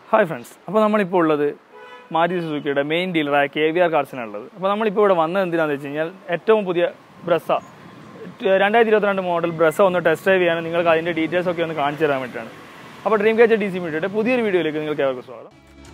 Hi friends അപ്പോൾ നമ്മളിപ്പോൾ ഉള്ളത് മാരുതി സുസുക്കിയുടെ മെയിൻ ഡീലറായ കെ വി ആർ കാർസിനുള്ളത് അപ്പോൾ നമ്മളിപ്പോൾ ഇവിടെ വന്നത് എന്തിനാണെന്ന് വെച്ച് കഴിഞ്ഞാൽ ഏറ്റവും പുതിയ ബ്രസ രണ്ടായിരത്തി ഇരുപത്തിരണ്ട് മോഡൽ ബ്രസ ഒന്ന് ടെസ്റ്റ് ഡ്രൈവ് ചെയ്യാനും നിങ്ങൾക്ക് അതിൻ്റെ ഡീറ്റെയിൽസ് ഒക്കെ ഒന്ന് കാണിച്ചു തരാൻ വേണ്ടിയിട്ടാണ് അപ്പോൾ ഡ്രീം ക്യാച്ചർ ഡി സി മീഡിയയുടെ പുതിയൊരു വീഡിയോയിലേക്ക് നിങ്ങൾക്ക് ഏവർക്കും സ്വാഗതം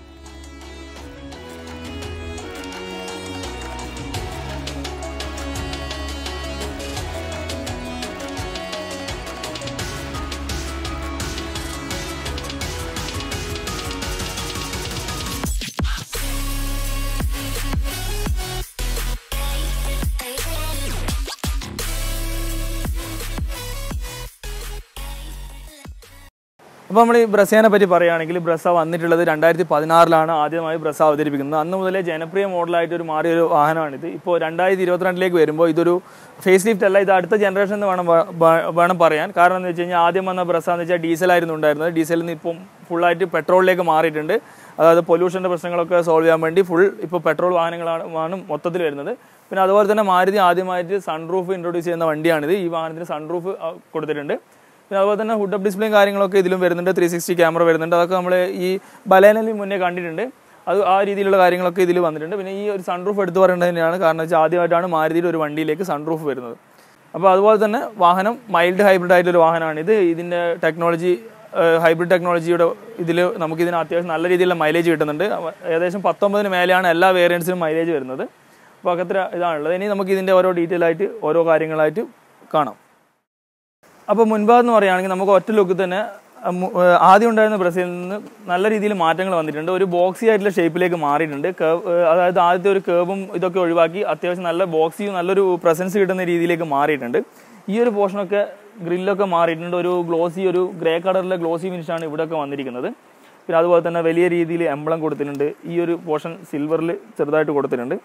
അപ്പോൾ നമ്മൾ ഈ ബ്രസേനെ പറ്റി പറയുകയാണെങ്കിൽ ബ്രസ വന്നിട്ടുള്ളത് രണ്ടായിരത്തി പതിനാറിലാണ് ആദ്യമായി ബ്രസ അവതരിപ്പിക്കുന്നത് അന്ന് മുതലേ ജനപ്രിയ മോഡലായിട്ട് ഒരു മാറിയ ഒരു വാഹനമാണിത് ഇപ്പോൾ രണ്ടായിരത്തി ഇരുപത്തിരണ്ടിലേക്ക് വരുമ്പോൾ ഇതൊരു ഫേസ് ലിഫ്റ്റ് അല്ല ഇത് അടുത്ത ജനറേഷൻ എന്ന് വേണം വ- വ- വേണം പറയാൻ കാരണം എന്ന് വെച്ച് കഴിഞ്ഞാൽ ആദ്യം വന്ന ബ്രസ എന്ന് വെച്ചാൽ ഡീസലായിരുന്നു ഉണ്ടായിരുന്നത് ഡീസലിൽ നിന്ന് ഇപ്പം ഫുള്ളായിട്ട് പെട്രോളിലേക്ക് മാറിയിട്ടുണ്ട് അതായത് പൊല്യൂഷൻ്റെ പ്രശ്നങ്ങളൊക്കെ സോൾവ് ചെയ്യാൻ വേണ്ടി ഫുൾ ഇപ്പോൾ പെട്രോൾ വാഹനങ്ങളാണ് ആണ് മൊത്തത്തിൽ വരുന്നത് പിന്നെ അതുപോലെ തന്നെ മാരുതി ആദ്യമായിട്ട് സൺറൂഫ് ഇൻട്രൊഡ്യൂസ് ചെയ്യുന്ന വണ്ടിയാണിത് ഈ വാഹനത്തിന് സൺറൂഫ് കൊടുത്തിട്ടുണ്ട് പിന്നെ അതുപോലെ തന്നെ ഹുഡ് അപ്പ് ഡിസ്പ്ലേയും കാര്യങ്ങളൊക്കെ ഇതിലും വരുന്നുണ്ട് ത്രീ സിക്സ്റ്റി ക്യാമറ വരുന്നുണ്ട് അതൊക്കെ നമ്മൾ ഈ ബലേനയിൽ മുന്നേ കണ്ടിട്ടുണ്ട് അത് ആ രീതിയിലുള്ള കാര്യങ്ങളൊക്കെ ഇതിൽ വന്നിട്ടുണ്ട് പിന്നെ ഈ ഒരു സൺറൂഫ് എടുത്തു പറയേണ്ടത് തന്നെയാണ് കാരണം വെച്ചാൽ ആദ്യമായിട്ടാണ് മാരുതിയുടെ ഒരു വണ്ടിയിലേക്ക് സൺറൂഫ് വരുന്നത് അപ്പോൾ അതുപോലെ തന്നെ വാഹനം മൈൽഡ് ഹൈബ്രിഡ് ആയിട്ടൊരു വാഹനമാണ് ഇത് ഇതിൻ്റെ ടെക്നോളജി ഹൈബ്രിഡ് ടെക്നോളജിയുടെ ഇതിൽ നമുക്ക് ഇതിന് അത്യാവശ്യം നല്ല രീതിയിലുള്ള മൈലേജ് കിട്ടുന്നുണ്ട് അവ- ഏകദേശം പത്തൊമ്പതിന് മേലെയാണ് എല്ലാ വേരിയൻസിനും മൈലേജ് വരുന്നത് അപ്പോൾ അകത്ര ഇതാണുള്ളത് ഇനി നമുക്ക് ഇതിൻ്റെ ഓരോ ഡീറ്റെയിൽ ആയിട്ട് ഓരോ കാര്യങ്ങളായിട്ട് കാണാം അപ്പോൾ മുൻഭാഗം പറയുകയാണെങ്കിൽ നമുക്ക് ഒറ്റ ലുക്കിൽ തന്നെ അഹ് മു- ഏഹ് ആദ്യം ഉണ്ടായിരുന്ന ബ്രസീലിൽ നിന്ന് നല്ല രീതിയിൽ മാറ്റങ്ങൾ വന്നിട്ടുണ്ട് ഒരു ബോക്സി ആയിട്ടുള്ള ഷേപ്പിലേക്ക് മാറിയിട്ടുണ്ട് കേവ് ഏഹ് അതായത് ആദ്യത്തെ ഒരു കേവും ഇതൊക്കെ ഒഴിവാക്കി അത്യാവശ്യം നല്ല ബോക്സിയും നല്ലൊരു പ്രസൻസ് കിട്ടുന്ന രീതിയിലേക്ക് മാറിയിട്ടുണ്ട് ഈ ഒരു പോർഷനൊക്കെ ഗ്രില്ലൊക്കെ മാറിയിട്ടുണ്ട് ഒരു ഗ്ലോസി ഒരു ഗ്രേ കളറിലെ ഗ്ലോസി ഫിനിഷാണ് ഇവിടെയൊക്കെ വന്നിരിക്കുന്നത് പിന്നെ അതുപോലെ തന്നെ വലിയ രീതിയിൽ എംബ്ലം കൊടുത്തിട്ടുണ്ട് ഈ ഒരു പോർഷൻ സിൽവറിൽ ചെറുതായിട്ട് കൊടുത്തിട്ടുണ്ട്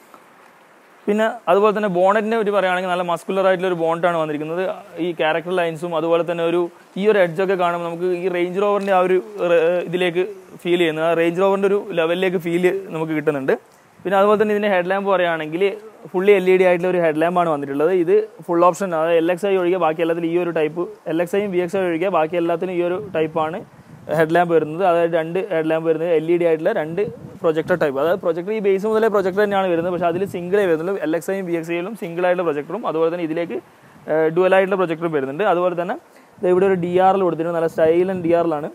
പിന്നെ അതുപോലെ തന്നെ ബോണറ്റിനെ പറ്റി പറയുകയാണെങ്കിൽ നല്ല മസ്കുലർ ആയിട്ടുള്ള ഒരു ബോണ്ടാണ് വന്നിരിക്കുന്നത് ഈ ക്യാരക്ടർ ലൈൻസും അതുപോലെ തന്നെ ഒരു ഈ ഒരു എഡ്ജൊക്കെ കാണുമ്പോൾ നമുക്ക് ഈ റേഞ്ച് റോവറിന്റെ ആ ഒരു റെ- ഇതിലേക്ക് ഫീൽ ചെയ്യുന്നത് ആ റേഞ്ച് റോവറിന്റെ ഒരു ലെവലിലേക്ക് ഫീൽ നമുക്ക് കിട്ടുന്നുണ്ട് പിന്നെ അതുപോലെ തന്നെ ഇതിന്റെ ഹെഡ് ലാമ്പ് പറയുകയാണെങ്കിൽ ഫുള്ളി എൽ ഇ ഡി ആയിട്ടുള്ള ഒരു ഹെഡ് ലാമ്പാണ് വന്നിട്ടുള്ളത് ഇത് ഫുൾ ഓപ്ഷൻ അതായത് എൽ എക്സ് ഐ ഒഴികെ ബാക്കി എല്ലാത്തിലും ഈ ഒരു ടൈപ്പ് എൽ എക്സ് ഐയും വി എക്സ് ഐ ഒഴികെ ബാക്കി എല്ലാത്തിനും ഈ ഒരു ടൈപ്പാണ് ഹെഡ് ലാമ്പ് വരുന്നത് അതായത് രണ്ട് ഹെഡ് ലാമ്പ് വരുന്നത് എൽ ഇ ഡി ആയിട്ടുള്ള രണ്ട് പ്രൊജക്ടർ ടൈപ്പ് അതായത് പ്രൊജക്ടർ ഈ ബേസ് മുതലേ പ്രൊജക്ടർ തന്നെയാണ് വരുന്നത് പക്ഷേ അതിൽ സിംഗിളേ വരുന്നുള്ളൂ എൽ എക്സ് ഐയും ബി എക്സ് ഐയിലും സിംഗിൾ ആയിട്ടുള്ള പ്രൊജക്ടറും അതുപോലെ തന്നെ ഇതിലേക്ക് ഡുവൽ ആയിട്ടുള്ള പ്രൊജക്ടറും വരുന്നുണ്ട് അതുപോലെ തന്നെ ദേ ഇവിടെ ഒരു ഡി ആറിൽ കൊടുത്തിട്ടുണ്ട് നല്ല സ്റ്റൈലൻ ഡി ആറിലാണ്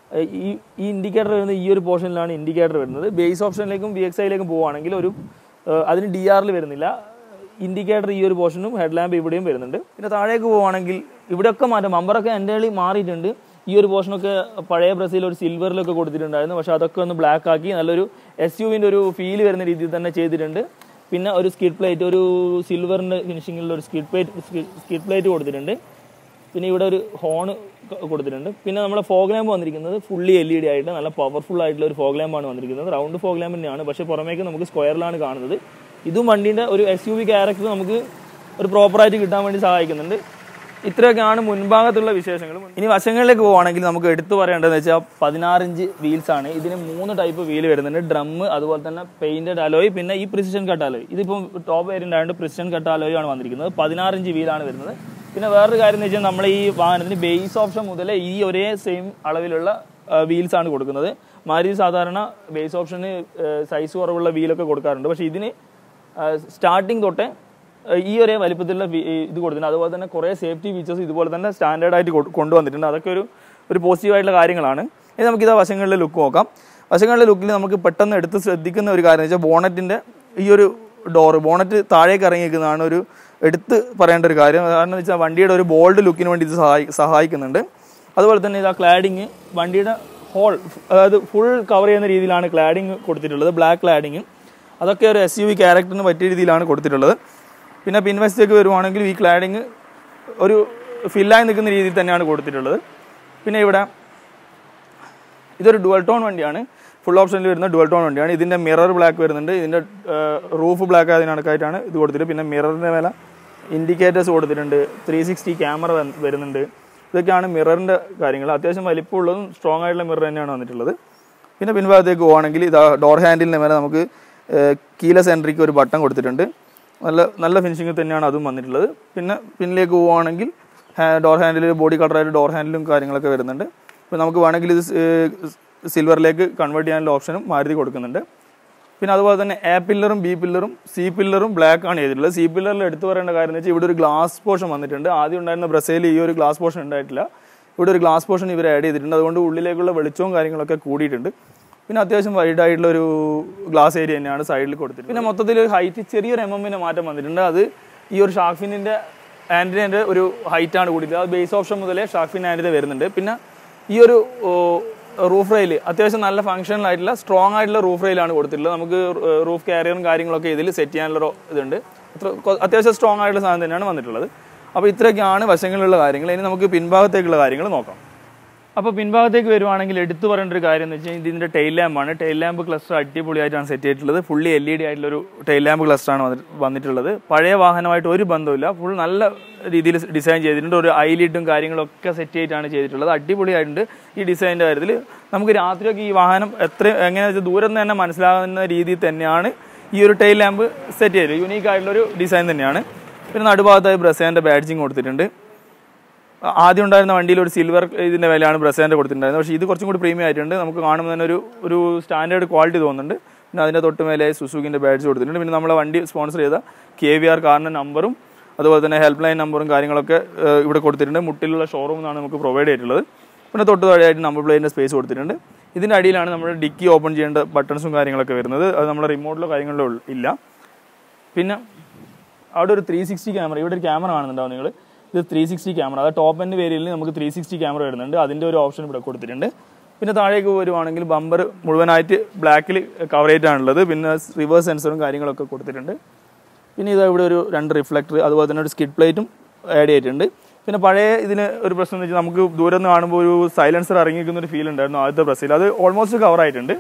ഈ ഈ ഇൻഡിക്കേറ്റർ വരുന്നത് ഈ ഒരു പോർഷനിലാണ് ഇൻഡിക്കേറ്റർ വരുന്നത് ബേസ് ഓപ്ഷനിലേക്കും ബി എക്സ് ഐയിലേക്കും പോവുകയാണെങ്കിൽ ഒരു ഏഹ് അതിന് ഡി ആറിൽ വരുന്നില്ല ഇൻഡിക്കേറ്റർ ഈ ഒരു പോർഷനും ഹെഡ് ലാമ്പ് ഇവിടെയും വരുന്നുണ്ട് പിന്നെ താഴേക്ക് പോവുകയാണെങ്കിൽ ഇവിടെയൊക്കെ മാറ്റം മമ്പറൊക്കെ എൻ്റെ കളി മാറിയിട്ടുണ്ട് ഈ ഒരു പോർഷനൊക്കെ പഴയ ബ്രസീൽ ഒരു സിൽവറിലൊക്കെ കൊടുത്തിട്ടുണ്ടായിരുന്നു പക്ഷെ അതൊക്കെ ഒന്ന് ബ്ലാക്ക് ആക്കി നല്ലൊരു എസ് യുവിൻ്റെ ഒരു ഫീൽ വരുന്ന രീതിയിൽ തന്നെ ചെയ്തിട്ടുണ്ട് പിന്നെ ഒരു സ്കിഡ് പ്ലേറ്റ് ഒരു സിൽവറിൻ്റെ ഫിനിഷിങ്ങിലുള്ള ഒരു സ്കിഡ് പ്ലേറ്റ് സ്കിഡ് പ്ലേറ്റ് കൊടുത്തിട്ടുണ്ട് പിന്നെ ഇവിടെ ഒരു ഹോണ് കൊടുത്തിട്ടുണ്ട് പിന്നെ നമ്മുടെ ഫോഗ് ലാമ്പ് വന്നിരിക്കുന്നത് ഫുള്ളി എൽ ഇ ഡി ആയിട്ട് നല്ല പവർഫുൾ ആയിട്ടുള്ള ഒരു ഫോഗ് ലാമ്പാണ് വന്നിരിക്കുന്നത് റൗണ്ട് ഫോഗ് ലാമ്പ് തന്നെയാണ് പക്ഷേ പുറമേക്ക് നമുക്ക് സ്ക്വയറിലാണ് കാണുന്നത് ഇതും വണ്ടീൻ്റെ ഒരു എസ് യു വി ക്യാരക്ടർ നമുക്ക് ഒരു പ്രോപ്പറായിട്ട് കിട്ടാൻ വേണ്ടി സഹായിക്കുന്നുണ്ട് ഇത്രയൊക്കെയാണ് മുൻഭാഗത്തുള്ള വിശേഷങ്ങൾ ഇനി വശങ്ങളിലേക്ക് പോവുകയാണെങ്കിൽ നമുക്ക് എടുത്തു പറയേണ്ടതെന്ന് വെച്ചാൽ പതിനാറിഞ്ച് വീൽസ് ആണ് ഇതിന് മൂന്ന് ടൈപ്പ് വീൽ വരുന്നുണ്ട് ഡ്രം അതുപോലെ തന്നെ പെയിന്റഡ് അലോയ് പിന്നെ ഈ പ്രിസിഷൻ കട്ട് അലോയ് ഇതിപ്പം ടോപ്പ് വേരിയന്റ് ആയതുകൊണ്ട് പ്രിസിഷൻ കട്ട് അലോയ് ആണ് വന്നിരിക്കുന്നത് പതിനാറിഞ്ച് വീലാണ് വരുന്നത് പിന്നെ വേറൊരു കാര്യം എന്ന് വെച്ചാൽ നമ്മൾ ഈ വാഹനത്തിന് ബേസ് ഓപ്ഷൻ മുതൽ ഈ ഒരേ സെയിം അളവിലുള്ള വീൽസ് ആണ് കൊടുക്കുന്നത് മാരുതി സാധാരണ ബേസ് ഓപ്ഷന് സൈസ് കുറവുള്ള വീലൊക്കെ കൊടുക്കാറുണ്ട് പക്ഷേ ഇതിന് സ്റ്റാർട്ടിങ് തൊട്ടേ ഏഹ് ഈ ഒരേ വലിപ്പത്തിലുള്ള വി- ഈ ഇത് കൊടുത്തിട്ടുണ്ട് അതുപോലെ തന്നെ കുറേ സേഫ്റ്റി ഫീച്ചേഴ്സ് ഇതുപോലെ തന്നെ സ്റ്റാൻഡേർഡ് ആയിട്ട് കൊ- കൊണ്ടുവന്നിട്ടുണ്ട് അതൊക്കെ ഒരു ഒരു പോസിറ്റീവ് ആയിട്ടുള്ള കാര്യങ്ങളാണ് ഇനി നമുക്ക് ഇതാ വശങ്ങളിലെ ലുക്ക് നോക്കാം വശങ്ങളിലെ ലുക്കിൽ നമുക്ക് പെട്ടെന്ന് എടുത്ത് ശ്രദ്ധിക്കുന്ന ഒരു കാര്യം എന്ന് വെച്ചാൽ ബോണറ്റിൻ്റെ ഈ ഒരു ഡോറ് ബോണറ്റ് താഴേക്ക് ഇറങ്ങിയിരിക്കുന്നതാണ് ഒരു എടുത്ത് പറയേണ്ട ഒരു കാര്യം കാരണം എന്ന് വെച്ചാൽ വണ്ടിയുടെ ഒരു ബോൾഡ് ലുക്കിന് വേണ്ടി ഇത് സഹായി സഹായിക്കുന്നുണ്ട് അതുപോലെ തന്നെ ഇതാ ക്ലാഡിങ് വണ്ടിയുടെ ഹോൾ അതായത് ഫുൾ കവർ ചെയ്യുന്ന രീതിയിലാണ് ക്ലാഡിങ് കൊടുത്തിട്ടുള്ളത് ബ്ലാക്ക് ക്ലാഡിങ് അതൊക്കെ ഒരു എസ് യു വി ക്യാരക്ടറിന് പറ്റിയ രീതിയിലാണ് കൊടുത്തിട്ടുള്ളത് പിന്നെ പിൻവശത്തേക്ക് വരുവാണെങ്കിൽ ഈ ക്ലാഡിങ് ഒരു ഫില്ലായി നിൽക്കുന്ന രീതിയിൽ തന്നെയാണ് കൊടുത്തിട്ടുള്ളത് പിന്നെ ഇവിടെ ഇതൊരു ഡുവൽ ടോൺ വണ്ടിയാണ് ഫുൾ ഓപ്ഷനിൽ വരുന്ന ഡുവൽ ടോൺ വണ്ടിയാണ് ഇതിൻ്റെ മിറർ ബ്ലാക്ക് വരുന്നുണ്ട് ഇതിൻ്റെ റൂഫ് ബ്ലാക്ക് ആയതിനടക്കായിട്ടാണ് ഇത് കൊടുത്തിട്ട് പിന്നെ മിററിൻ്റെ മേലെ ഇൻഡിക്കേറ്റേഴ്സ് കൊടുത്തിട്ടുണ്ട് ത്രീ സിക്സ്റ്റി ക്യാമറ വരുന്നുണ്ട് ഇതൊക്കെയാണ് മിററിൻ്റെ കാര്യങ്ങൾ അത്യാവശ്യം വലിപ്പമുള്ളതും സ്ട്രോങ് ആയിട്ടുള്ള മിറർ തന്നെയാണ് വന്നിട്ടുള്ളത് പിന്നെ പിൻഭാഗത്തേക്ക് പോവുകയാണെങ്കിൽ ഇതാ ഡോർ ഹാൻഡിലിന് മേലെ നമുക്ക് കീലസ് എൻട്രിക്ക് ഒരു ബട്ടൺ കൊടുത്തിട്ടുണ്ട് നല്ല നല്ല ഫിനിഷിങ്ങിൽ തന്നെയാണ് അതും വന്നിട്ടുള്ളത് പിന്നെ പിന്നിലേക്ക് പോവുകയാണെങ്കിൽ ഡോർ ഹാൻഡിൽ ബോഡി കളറായിട്ട് ഡോർ ഹാൻഡിലും കാര്യങ്ങളൊക്കെ വരുന്നുണ്ട് ഇപ്പോൾ നമുക്ക് വേണമെങ്കിൽ ഇത് സിൽവറിലേക്ക് കൺവേർട്ട് ചെയ്യാനുള്ള ഓപ്ഷനും മാരുതി കൊടുക്കുന്നുണ്ട് പിന്നെ അതുപോലെ തന്നെ എ പില്ലറും ബി പില്ലറും സി പില്ലറും ബ്ലാക്ക് ആണ് ചെയ്തിട്ടുള്ളത് സി പില്ലറിൽ എടുത്തു പറയേണ്ട കാര്യം എന്ന് വെച്ചാൽ ഇവിടെ ഒരു ഗ്ലാസ് പോർഷൻ വന്നിട്ടുണ്ട് ആദ്യം ഉണ്ടായിരുന്ന ബ്രസയിൽ ഈ ഒരു ഗ്ലാസ് പോർഷൻ ഉണ്ടായിട്ടില്ല ഇവിടെ ഒരു ഗ്ലാസ് പോർഷൻ ഇവർ ആഡ് ചെയ്തിട്ടുണ്ട് അതുകൊണ്ട് ഉള്ളിലേക്കുള്ള വെളിച്ചവും കാര്യങ്ങളൊക്കെ കൂടിയിട്ടുണ്ട് പിന്നെ അത്യാവശ്യം വൈഡ് ആയിട്ടുള്ള ഒരു ഗ്ലാസ് ഏരിയ തന്നെയാണ് സൈഡിൽ കൊടുത്തിട്ടുണ്ട് പിന്നെ മൊത്തത്തിൽ ഹൈറ്റ് ചെറിയൊരു എം എമ്മിന് മാറ്റം വന്നിട്ടുണ്ട് അത് ഈ ഒരു ഷാർഫിനിൻ്റെ ആൻറ്റിൻ്റെ ഒരു ഹൈറ്റ് ആണ് കൂടിയിട്ടുള്ളത് അത് ബേസ് ഓപ്ഷൻ മുതലേ ഷാർഫിൻ ആൻറ്റിൻ്റെ വരുന്നുണ്ട് പിന്നെ ഈ ഒരു റൂഫ് റെയിൽ അത്യാവശ്യം നല്ല ഫങ്ഷണൽ ആയിട്ടുള്ള സ്ട്രോങ് ആയിട്ടുള്ള റൂഫ് റെയിലാണ് കൊടുത്തിട്ടുള്ളത് നമുക്ക് റൂഫ് കാരിയറും കാര്യങ്ങളൊക്കെ ഇതിൽ സെറ്റ് ചെയ്യാനുള്ള ഒരു ഇതുണ്ട് അത്ര കൊ- അത്യാവശ്യം സ്ട്രോങ് ആയിട്ടുള്ള സാധനം തന്നെയാണ് വന്നിട്ടുള്ളത് അപ്പോൾ ഇത്രയൊക്കെയാണ് വശങ്ങളിലുള്ള കാര്യങ്ങൾ ഇനി നമുക്ക് പിൻഭാഗത്തേക്കുള്ള കാര്യങ്ങൾ നോക്കാം അപ്പോൾ പിൻഭാഗത്തേക്ക് വരുവാണെങ്കിൽ എടുത്തു പറയേണ്ട ഒരു കാര്യം എന്ന് വെച്ചാൽ ഇതിൻ്റെ ടെയിൽ ലാമ്പാണ് ടെയിൽ ലാമ്പ് ക്ലസ്റ്റർ അടിപൊളിയായിട്ടാണ് സെറ്റ് ചെയ്തിട്ടുള്ളത് ഫുള്ളി എൽ ഇ ഡി ആയിട്ടുള്ളൊരു ടെയിൽ ലാമ്പ് ക്ലസ്റ്ററാണ് വന്നി- വന്നിട്ടുള്ളത് പഴയ വാഹനമായിട്ട് ഒരു ബന്ധമില്ല ഫുൾ നല്ല രീതിയിൽ ഡിസൈൻ ചെയ്തിട്ടുണ്ട് ഒരു ഐലിറ്റും കാര്യങ്ങളൊക്കെ സെറ്റ് ചെയ്തിട്ടാണ് ചെയ്തിട്ടുള്ളത് അടിപൊളിയായിട്ടുണ്ട് ഈ ഡിസൈനിൻ്റെ കാര്യത്തിൽ നമുക്ക് രാത്രിയൊക്കെ ഈ വാഹനം എത്ര എങ്ങനെയാണെന്ന് വെച്ചാൽ ദൂരം നിന്ന് തന്നെ മനസ്സിലാകുന്ന രീതിയിൽ തന്നെയാണ് ഈ ഒരു ടെയിൽ ലാമ്പ് സെറ്റ് ചെയ്തത് യുണീക്ക് ആയിട്ടുള്ളൊരു ഡിസൈൻ തന്നെയാണ് പിന്നെ നടുഭാഗത്തായി ബ്രസേൻ്റെ ബാഡ്ജിങ് കൊടുത്തിട്ടുണ്ട് ആദ്യം ഉണ്ടായിരുന്ന വണ്ടിയിൽ ഒരു സിൽവർ ഇതിന്റെ വിലയാണ് ബ്രസേന്റെ കൊടുത്തിട്ടുണ്ടായിരുന്നത് പക്ഷേ ഇത് കുറച്ചും കൂടി പ്രീമിയം ആയിട്ടുണ്ട് നമുക്ക് കാണുമ്പോൾ തന്നെ ഒരു ഒരു സ്റ്റാൻഡേർഡ് ക്വാളിറ്റി തോന്നുന്നുണ്ട് പിന്നെ അതിന്റെ തൊട്ട് മേലെ സുസുക്കിന്റെ ബാഡ്ജ് കൊടുത്തിട്ടുണ്ട് പിന്നെ നമ്മളെ വണ്ടി സ്പോൺസർ ചെയ്ത കെ വി ആർ കാറിന്റെ നമ്പറും അതുപോലെ തന്നെ ഹെൽപ്പ് ലൈൻ നമ്പറും കാര്യങ്ങളൊക്കെ ഏഹ്, ഇവിടെ കൊടുത്തിട്ടുണ്ട് മുട്ടിലുള്ള ഷോറൂം എന്നാണ് നമുക്ക് പ്രൊവൈഡ് ചെയ്തിട്ടുള്ളത് പിന്നെ തൊട്ട് താഴെയായിട്ട് നമ്പർ പ്ലേറ്റിന്റെ സ്പേസ് കൊടുത്തിട്ടുണ്ട് ഇതിന്റെ അടിയിലാണ് നമ്മുടെ ഡിക്കി ഓപ്പൺ ചെയ്യേണ്ട ബട്ടൺസും കാര്യങ്ങളൊക്കെ വരുന്നത് അത് നമ്മുടെ റിമോട്ടിലോ കാര്യങ്ങളിലോ ഇല്ല പിന്നെ അവിടെ ഒരു ത്രീ സിക്സ്റ്റി ക്യാമറ ഇവിടെ ഒരു ക്യാമറ കാണുന്നുണ്ടാവും നിങ്ങൾ ഇത് ത്രീ സിക്സ്റ്റി ക്യാമറ അത് ടോപ്പ് എൻഡ് വേരിയലിൽ നമുക്ക് ത്രീ സിക്സ്റ്റി ക്യാമറ വരുന്നുണ്ട് അതിൻ്റെ ഒരു ഓപ്ഷൻ ഇവിടെ കൊടുത്തിട്ടുണ്ട് പിന്നെ താഴേക്ക് വരുവാണെങ്കിൽ ബമ്പർ മുഴുവനായിട്ട് ബ്ലാക്കിൽ കവർ ചെയ്തിട്ടാണുള്ളത് പിന്നെ റിവേഴ്സ് സെൻസറും കാര്യങ്ങളൊക്കെ കൊടുത്തിട്ടുണ്ട് പിന്നെ ഇത് ഇവിടെ ഒരു രണ്ട് റിഫ്ലക്ടർ അതുപോലെ തന്നെ ഒരു സ്കിഡ് പ്ലേറ്റും ആഡ് ചെയ്തിട്ടുണ്ട് പിന്നെ പഴയ ഇതിന് ഒരു പ്രശ്നം എന്ന് വെച്ചാൽ നമുക്ക് ദൂരം നിന്ന് കാണുമ്പോൾ ഒരു സൈലൻസർ ഇറങ്ങിയിരിക്കുന്ന ഒരു ഫീൽ ഉണ്ടായിരുന്നു ആദ്യത്തെ ബസ്സിൽ അത് ഓൾമോസ്റ്റ് കവർ ആയിട്ടുണ്ട്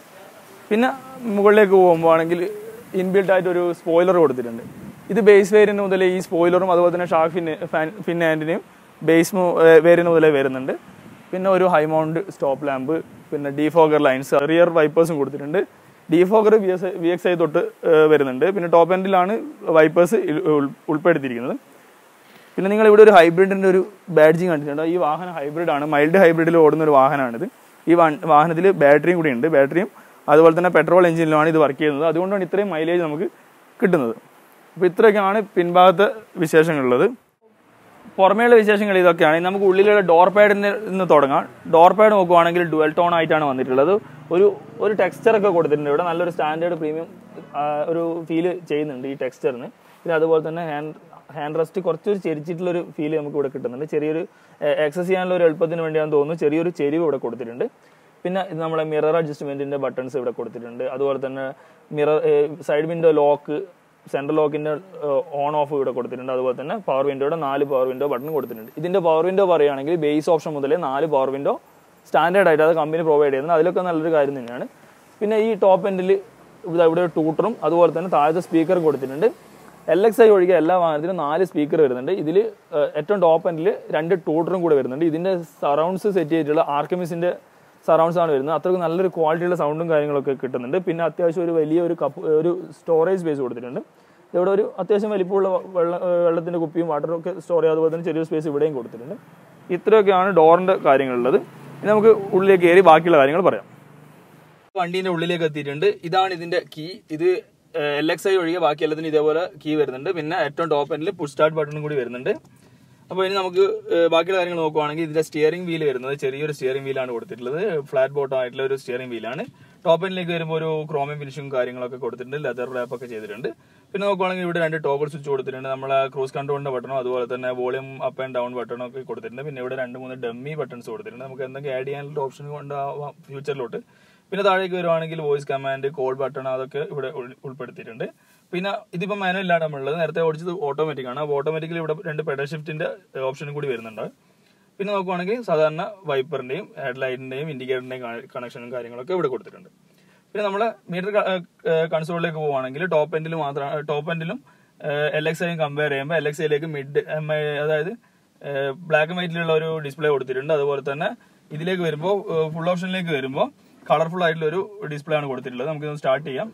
പിന്നെ മുകളിലേക്ക് പോകുമ്പോൾ ആണെങ്കിൽ ഇൻബിൽട്ട് ആയിട്ട് ഒരു സ്പോയിലർ കൊടുത്തിട്ടുണ്ട് ഇത് ബേസ് വേരിയന്റ് മുതലേ ഈ സ്പോയിലറും അതുപോലെ തന്നെ ഷാർക്ക് ഫിൻ ഫിൻ ആൻഡിനെയും ബേസ് വേരിയന്റ് മുതലേ വരുന്നുണ്ട് പിന്നെ ഒരു ഹൈ മൗണ്ട് സ്റ്റോപ്പ് ലാമ്പ് പിന്നെ ഡിഫോഗർ ലൈൻസ് റിയർ വൈപ്പേഴ്സും കൊടുത്തിട്ടുണ്ട് defogger V S V X I തൊട്ട് ഏഹ്, വരുന്നുണ്ട് പിന്നെ ടോപ്പ് എൻഡിലാണ് വൈപ്പേഴ്സ് ഉൾപ്പെടുത്തിയിരിക്കുന്നത് പിന്നെ നിങ്ങൾ ഇവിടെ ഒരു ഹൈബ്രിഡിന്റെ ഒരു ബാഡ്ജിങ് കണ്ടിട്ടുണ്ട് ഈ വാഹനം ഹൈബ്രിഡ് ആണ് മൈൽഡ് ഹൈബ്രിഡിൽ ഓടുന്ന ഒരു വാഹനമാണിത് ഈ വാഹനത്തിൽ ബാറ്ററിയും കൂടി ഉണ്ട് ബാറ്ററിയും അതുപോലെ തന്നെ പെട്രോൾ എഞ്ചിനിലുമാണ് ഇത് വർക്ക് ചെയ്യുന്നത് അതുകൊണ്ടാണ് ഇത്രയും മൈലേജ് നമുക്ക് കിട്ടുന്നത് അപ്പോൾ ഇത്രയൊക്കെയാണ് പിൻഭാഗത്തെ വിശേഷങ്ങളുള്ളത് പുറമേയുള്ള വിശേഷങ്ങൾ ഇതൊക്കെയാണ് ഇനി നമുക്ക് ഉള്ളിലുള്ള ഡോർ പാഡിന് നിന്ന് തുടങ്ങാം ഡോർ പാഡ് നോക്കുവാണെങ്കിൽ ഡുവൽ ടോൺ ആയിട്ടാണ് വന്നിട്ടുള്ളത് ഒരു ഒരു ടെക്സ്ചർ ഒക്കെ കൊടുത്തിട്ടുണ്ട് ഇവിടെ നല്ലൊരു സ്റ്റാൻഡേർഡ് പ്രീമിയം ഒരു ഫീൽ ചെയ്യുന്നുണ്ട് ഈ ടെക്സ്ചറിന് പിന്നെ അതുപോലെ തന്നെ ഹാൻഡ് ഹാൻഡ് റെസ്റ്റ് കുറച്ചൊരു ചെരിച്ചിട്ടുള്ളൊരു ഫീൽ നമുക്ക് ഇവിടെ കിട്ടുന്നുണ്ട് ചെറിയൊരു എക്സസ് ചെയ്യാനുള്ള ഒരു എളുപ്പത്തിന് വേണ്ടിയാണെന്ന് തോന്നുന്നു ചെറിയൊരു ചെരിവ് ഇവിടെ കൊടുത്തിട്ടുണ്ട് പിന്നെ ഇത് നമ്മളെ മിറർ അഡ്ജസ്റ്റ്മെന്റിന്റെ ബട്ടൺസ് ഇവിടെ കൊടുത്തിട്ടുണ്ട് അതുപോലെ തന്നെ mirror side window lock central ലോക്കിന്റെ ഓൺ ഓഫ് ഇവിടെ കൊടുത്തിട്ടുണ്ട് അതുപോലെ തന്നെ പവർ വിൻഡോയുടെ നാല് പവർ വിൻഡോ ബട്ടൺ കൊടുത്തിട്ടുണ്ട് ഇതിന്റെ പവർ വിൻഡോ പറയുകയാണെങ്കിൽ ബേസ് ഓപ്ഷൻ മുതലേ നാല് പവർ വിൻഡോ സ്റ്റാൻഡേർഡ് ആയിട്ട് അത് കമ്പനി പ്രൊവൈഡ് ചെയ്യുന്നത് അതിലൊക്കെ നല്ലൊരു കാര്യം തന്നെയാണ് പിന്നെ ഈ ടോപ്പ് എൻഡിൽ ഇവിടെ ഇവിടെ ടൂട്ടറും അതുപോലെ തന്നെ താഴത്തെ സ്പീക്കറും കൊടുത്തിട്ടുണ്ട് എൽ എക്സ് ഐ ഒഴികെ എല്ലാ വാഹനത്തിലും നാല് സ്പീക്കർ വരുന്നുണ്ട് ഇതിൽ ഏറ്റവും ടോപ്പ് എൻഡിൽ രണ്ട് ടൂട്ടറും കൂടെ വരുന്നുണ്ട് ഇതിന്റെ സറൗണ്ട്സ് സെറ്റ് ചെയ്തിട്ടുള്ള ആർക്കമിസിന്റെ സറൗണ്ട്സ് ആണ് വരുന്നത് അത്രയ്ക്ക് നല്ലൊരു ക്വാളിറ്റിയുള്ള സൗണ്ടും കാര്യങ്ങളൊക്കെ കിട്ടുന്നുണ്ട് പിന്നെ അത്യാവശ്യം ഒരു വലിയ ഒരു കപ്പ് ഒരു സ്റ്റോറേജ് സ്പേസ് കൊടുത്തിട്ടുണ്ട് ഇവിടെ ഒരു അത്യാവശ്യം വലിപ്പമുള്ള വെള്ള വെള്ളത്തിന്റെ കുപ്പിയും വാട്ടറും ഒക്കെ സ്റ്റോർ ചെയ്യുക അതുപോലെ തന്നെ ചെറിയൊരു സ്പേസ് ഇവിടെയും കൊടുത്തിട്ടുണ്ട് ഇത്രയൊക്കെയാണ് ഡോറിന്റെ കാര്യങ്ങളുള്ളത് ഇനി നമുക്ക് ഉള്ളിലേക്ക് കയറി ബാക്കിയുള്ള കാര്യങ്ങൾ പറയാം വണ്ടീന്റെ ഉള്ളിലേക്ക് എത്തിയിട്ടുണ്ട് ഇതാണ് ഇതിന്റെ കീ ഇത് എൽ എക്സ് ഐ ഒഴികെ ബാക്കി എല്ലാത്തിനും ഇതേപോലെ കീ വരുന്നുണ്ട് പിന്നെ ഏറ്റവും ടോപ്പ് എൻഡിൽ പുഷ് സ്റ്റാർട്ട് ബട്ടണും കൂടി വരുന്നുണ്ട് അപ്പോൾ ഇനി നമുക്ക് ഏഹ്, ബാക്കിയുള്ള കാര്യങ്ങൾ നോക്കുവാണെങ്കിൽ ഇതിന്റെ സ്റ്റിയറിംഗ് വീൽ വരുന്നത് ചെറിയൊരു സ്റ്റിയറിംഗ് വീലാണ് കൊടുത്തിട്ടുള്ളത് ഫ്ലാറ്റ് ബോട്ടം ആയിട്ടുള്ള ഒരു സ്റ്റിയറിംഗ് വീലാണ് ടോപ്പ് എൻഡിലേക്ക് വരുമ്പോൾ ഒരു ക്രോമിയം ഫിനിഷും കാര്യങ്ങളൊക്കെ കൊടുത്തിട്ടുണ്ട് ലെതർ റാപ്പ് ഒക്കെ ചെയ്തിട്ടുണ്ട് പിന്നെ നോക്കുവാണെങ്കിൽ ഇവിടെ രണ്ട് ടോഗിൾ സ്വിച്ച് കൊടുത്തിട്ടുണ്ട് നമ്മളെ ക്രൂസ് കൺട്രോളിന്റെ ബട്ടണും അതുപോലെ തന്നെ വോളിയം അപ്പ് ആൻഡ് ഡൗൺ ബട്ടണും ഒക്കെ കൊടുത്തിട്ടുണ്ട് പിന്നെ ഇവിടെ രണ്ട് മൂന്ന് ഡമ്മി ബട്ടൺസ് കൊടുത്തിട്ടുണ്ട് നമുക്ക് എന്തെങ്കിലും ആഡ് ചെയ്യാനുള്ള ഓപ്ഷൻ കൊണ്ടാവാം ഫ്യൂച്ചറിലോട്ട് പിന്നെ താഴേക്ക് വരുവാണെങ്കിൽ വോയിസ് കമാൻഡ് കോൾ ബട്ടൺ അതൊക്കെ ഇവിടെ ഉൾ- ഉൾപ്പെടുത്തിയിട്ടുണ്ട് പിന്നെ ഇതിപ്പോൾ മാനുവലാണ് നമ്മളുള്ളത് നേരത്തെ ഓടിച്ചത് ഓട്ടോമാറ്റിക് ആണ് അപ്പോൾ ഓട്ടോമാറ്റിക്കലി ഇവിടെ രണ്ട് പെഡൽ ഷിഫ്റ്റിന്റെ ഓപ്ഷനും കൂടി വരുന്നുണ്ട് പിന്നെ നോക്കുവാണെങ്കിൽ സാധാരണ വൈപ്പറിന്റെയും ഹെഡ്ലൈറ്റിന്റെയും ഇൻഡിക്കേറ്ററിന്റെയും കണക്ഷനും കാര്യങ്ങളൊക്കെ ഇവിടെ കൊടുത്തിട്ടുണ്ട് പിന്നെ നമ്മളെ മീറ്റർ കൺസോളിലേക്ക് പോവുകയാണെങ്കിൽ ടോപ്പ് എൻഡിൽ മാത്രം ടോപ്പ് എൻഡിലും എൽ എക്സ് ഐയും കമ്പയർ ചെയ്യുമ്പോൾ എൽ എക്സ് ഐയിലേക്ക് മിഡ് അതായത് ബ്ലാക്ക് ആൻഡ് വൈറ്റിലുള്ള ഒരു ഡിസ്പ്ലേ കൊടുത്തിട്ടുണ്ട് അതുപോലെ തന്നെ ഇതിലേക്ക് വരുമ്പോൾ ഫുൾ ഓപ്ഷനിലേക്ക് വരുമ്പോൾ കളർഫുൾ ആയിട്ടുള്ള ഒരു ഡിസ്പ്ലേ ആണ് കൊടുത്തിട്ടുള്ളത് നമുക്കിത് സ്റ്റാർട്ട് ചെയ്യാം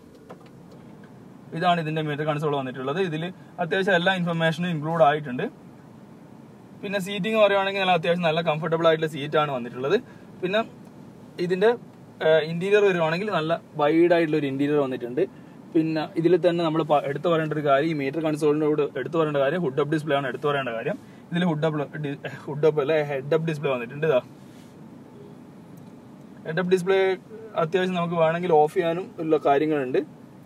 ഇതാണ് ഇതിന്റെ മീറ്റർ കൺസോൾ വന്നിട്ടുള്ളത് ഇതിൽ അത്യാവശ്യം എല്ലാ ഇൻഫർമേഷനും ഇൻക്ലൂഡ് ആയിട്ടുണ്ട് പിന്നെ സീറ്റിംഗ് പറയുവാണെങ്കിൽ നല്ല അത്യാവശ്യം നല്ല കംഫർട്ടബിൾ ആയിട്ടുള്ള സീറ്റാണ് വന്നിട്ടുള്ളത് പിന്നെ ഇതിന്റെ ഇന്റീരിയർ വരുവാണെങ്കിൽ നല്ല വൈഡ് ആയിട്ടുള്ള ഒരു ഇന്റീരിയർ വന്നിട്ടുണ്ട് പിന്നെ ഇതിൽ തന്നെ നമ്മൾ എടുത്തു പറയേണ്ട ഒരു കാര്യം ഈ മീറ്റർ കൺസോളിനോട് എടുത്തു പറയേണ്ട കാര്യം ഹുഡ് അപ്പ് ഡിസ്പ്ലേ ആണ് എടുത്തു പറയേണ്ട കാര്യം ഇതിൽ ഹുഡ് അപ്പ് ഹുഡ് അപ്പ് അല്ല ഹെഡ് അപ്പ് ഡിസ്പ്ലേ വന്നിട്ടുണ്ട് ഇതാ ഹെഡ് അപ്പ് ഡിസ്പ്ലേ അത്യാവശ്യം നമുക്ക് വേണമെങ്കിൽ ഓഫ് ചെയ്യാനും ഉള്ള കാര്യങ്ങളുണ്ട്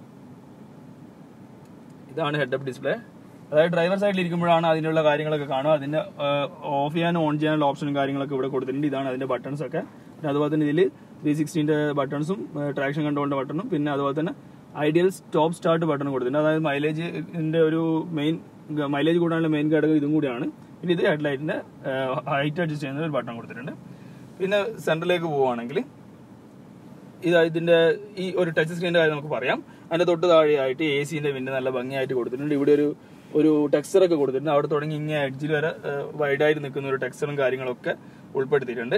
ഇതാണ് ഹെഡ് അപ്പ് ഡിസ്പ്ലേ അതായത് ഡ്രൈവർ സൈഡിൽ ഇരിക്കുമ്പോഴാണ് അതിനുള്ള കാര്യങ്ങളൊക്കെ കാണുക അതിന്റെ ഓഫ് ചെയ്യാനും ഓൺ ചെയ്യാനുള്ള ഓപ്ഷനും കാര്യങ്ങളൊക്കെ ഇവിടെ കൊടുത്തിട്ടുണ്ട് ഇതാണ് അതിന്റെ ബട്ടൺസ് ഒക്കെ പിന്നെ അതുപോലെ തന്നെ ഇതിൽ ത്രീ സിക്സ്റ്റീൻ്റെ ബട്ടൺസും ട്രാക്ഷൻ കൺട്രോളിന്റെ ബട്ടണും പിന്നെ അതുപോലെ തന്നെ ഐഡിയൽ സ്റ്റോപ്പ് സ്റ്റാർട്ട് ബട്ടൺ കൊടുത്തിട്ടുണ്ട് അതായത് മൈലേജിന്റെ ഒരു മെയിൻ മൈലേജ് കൂടാനുള്ള മെയിൻ ഘടകം ഇതും കൂടിയാണ് പിന്നെ ഇത് ഹെഡ്ലൈറ്റിന്റെ ഹൈറ്റ് അഡ്ജസ്റ്റ് ചെയ്യുന്ന ഒരു ബട്ടൺ കൊടുത്തിട്ടുണ്ട് പിന്നെ സെന്ററിലേക്ക് പോവുകയാണെങ്കിൽ ഇത് ഇതിന്റെ ഈ ഒരു ടച്ച് സ്ക്രീനിന്റെ കാര്യം നമുക്ക് പറയാം അതിന്റെ തൊട്ട് താഴെയായിട്ട് എ സിന്റെ വിൻഡ് നല്ല ഭംഗിയായിട്ട് കൊടുത്തിട്ടുണ്ട് ഇവിടെ ഒരു ഒരു ടെക്സ്ചർ ഒക്കെ കൊടുത്തിട്ടുണ്ട് അവിടെ തുടങ്ങി ഇങ്ങനെ എഡ്ജിൽ വരെ വൈഡായിട്ട് നിൽക്കുന്ന ഒരു ടെക്സ്ചറും കാര്യങ്ങളൊക്കെ ഉൾപ്പെടുത്തിയിട്ടുണ്ട്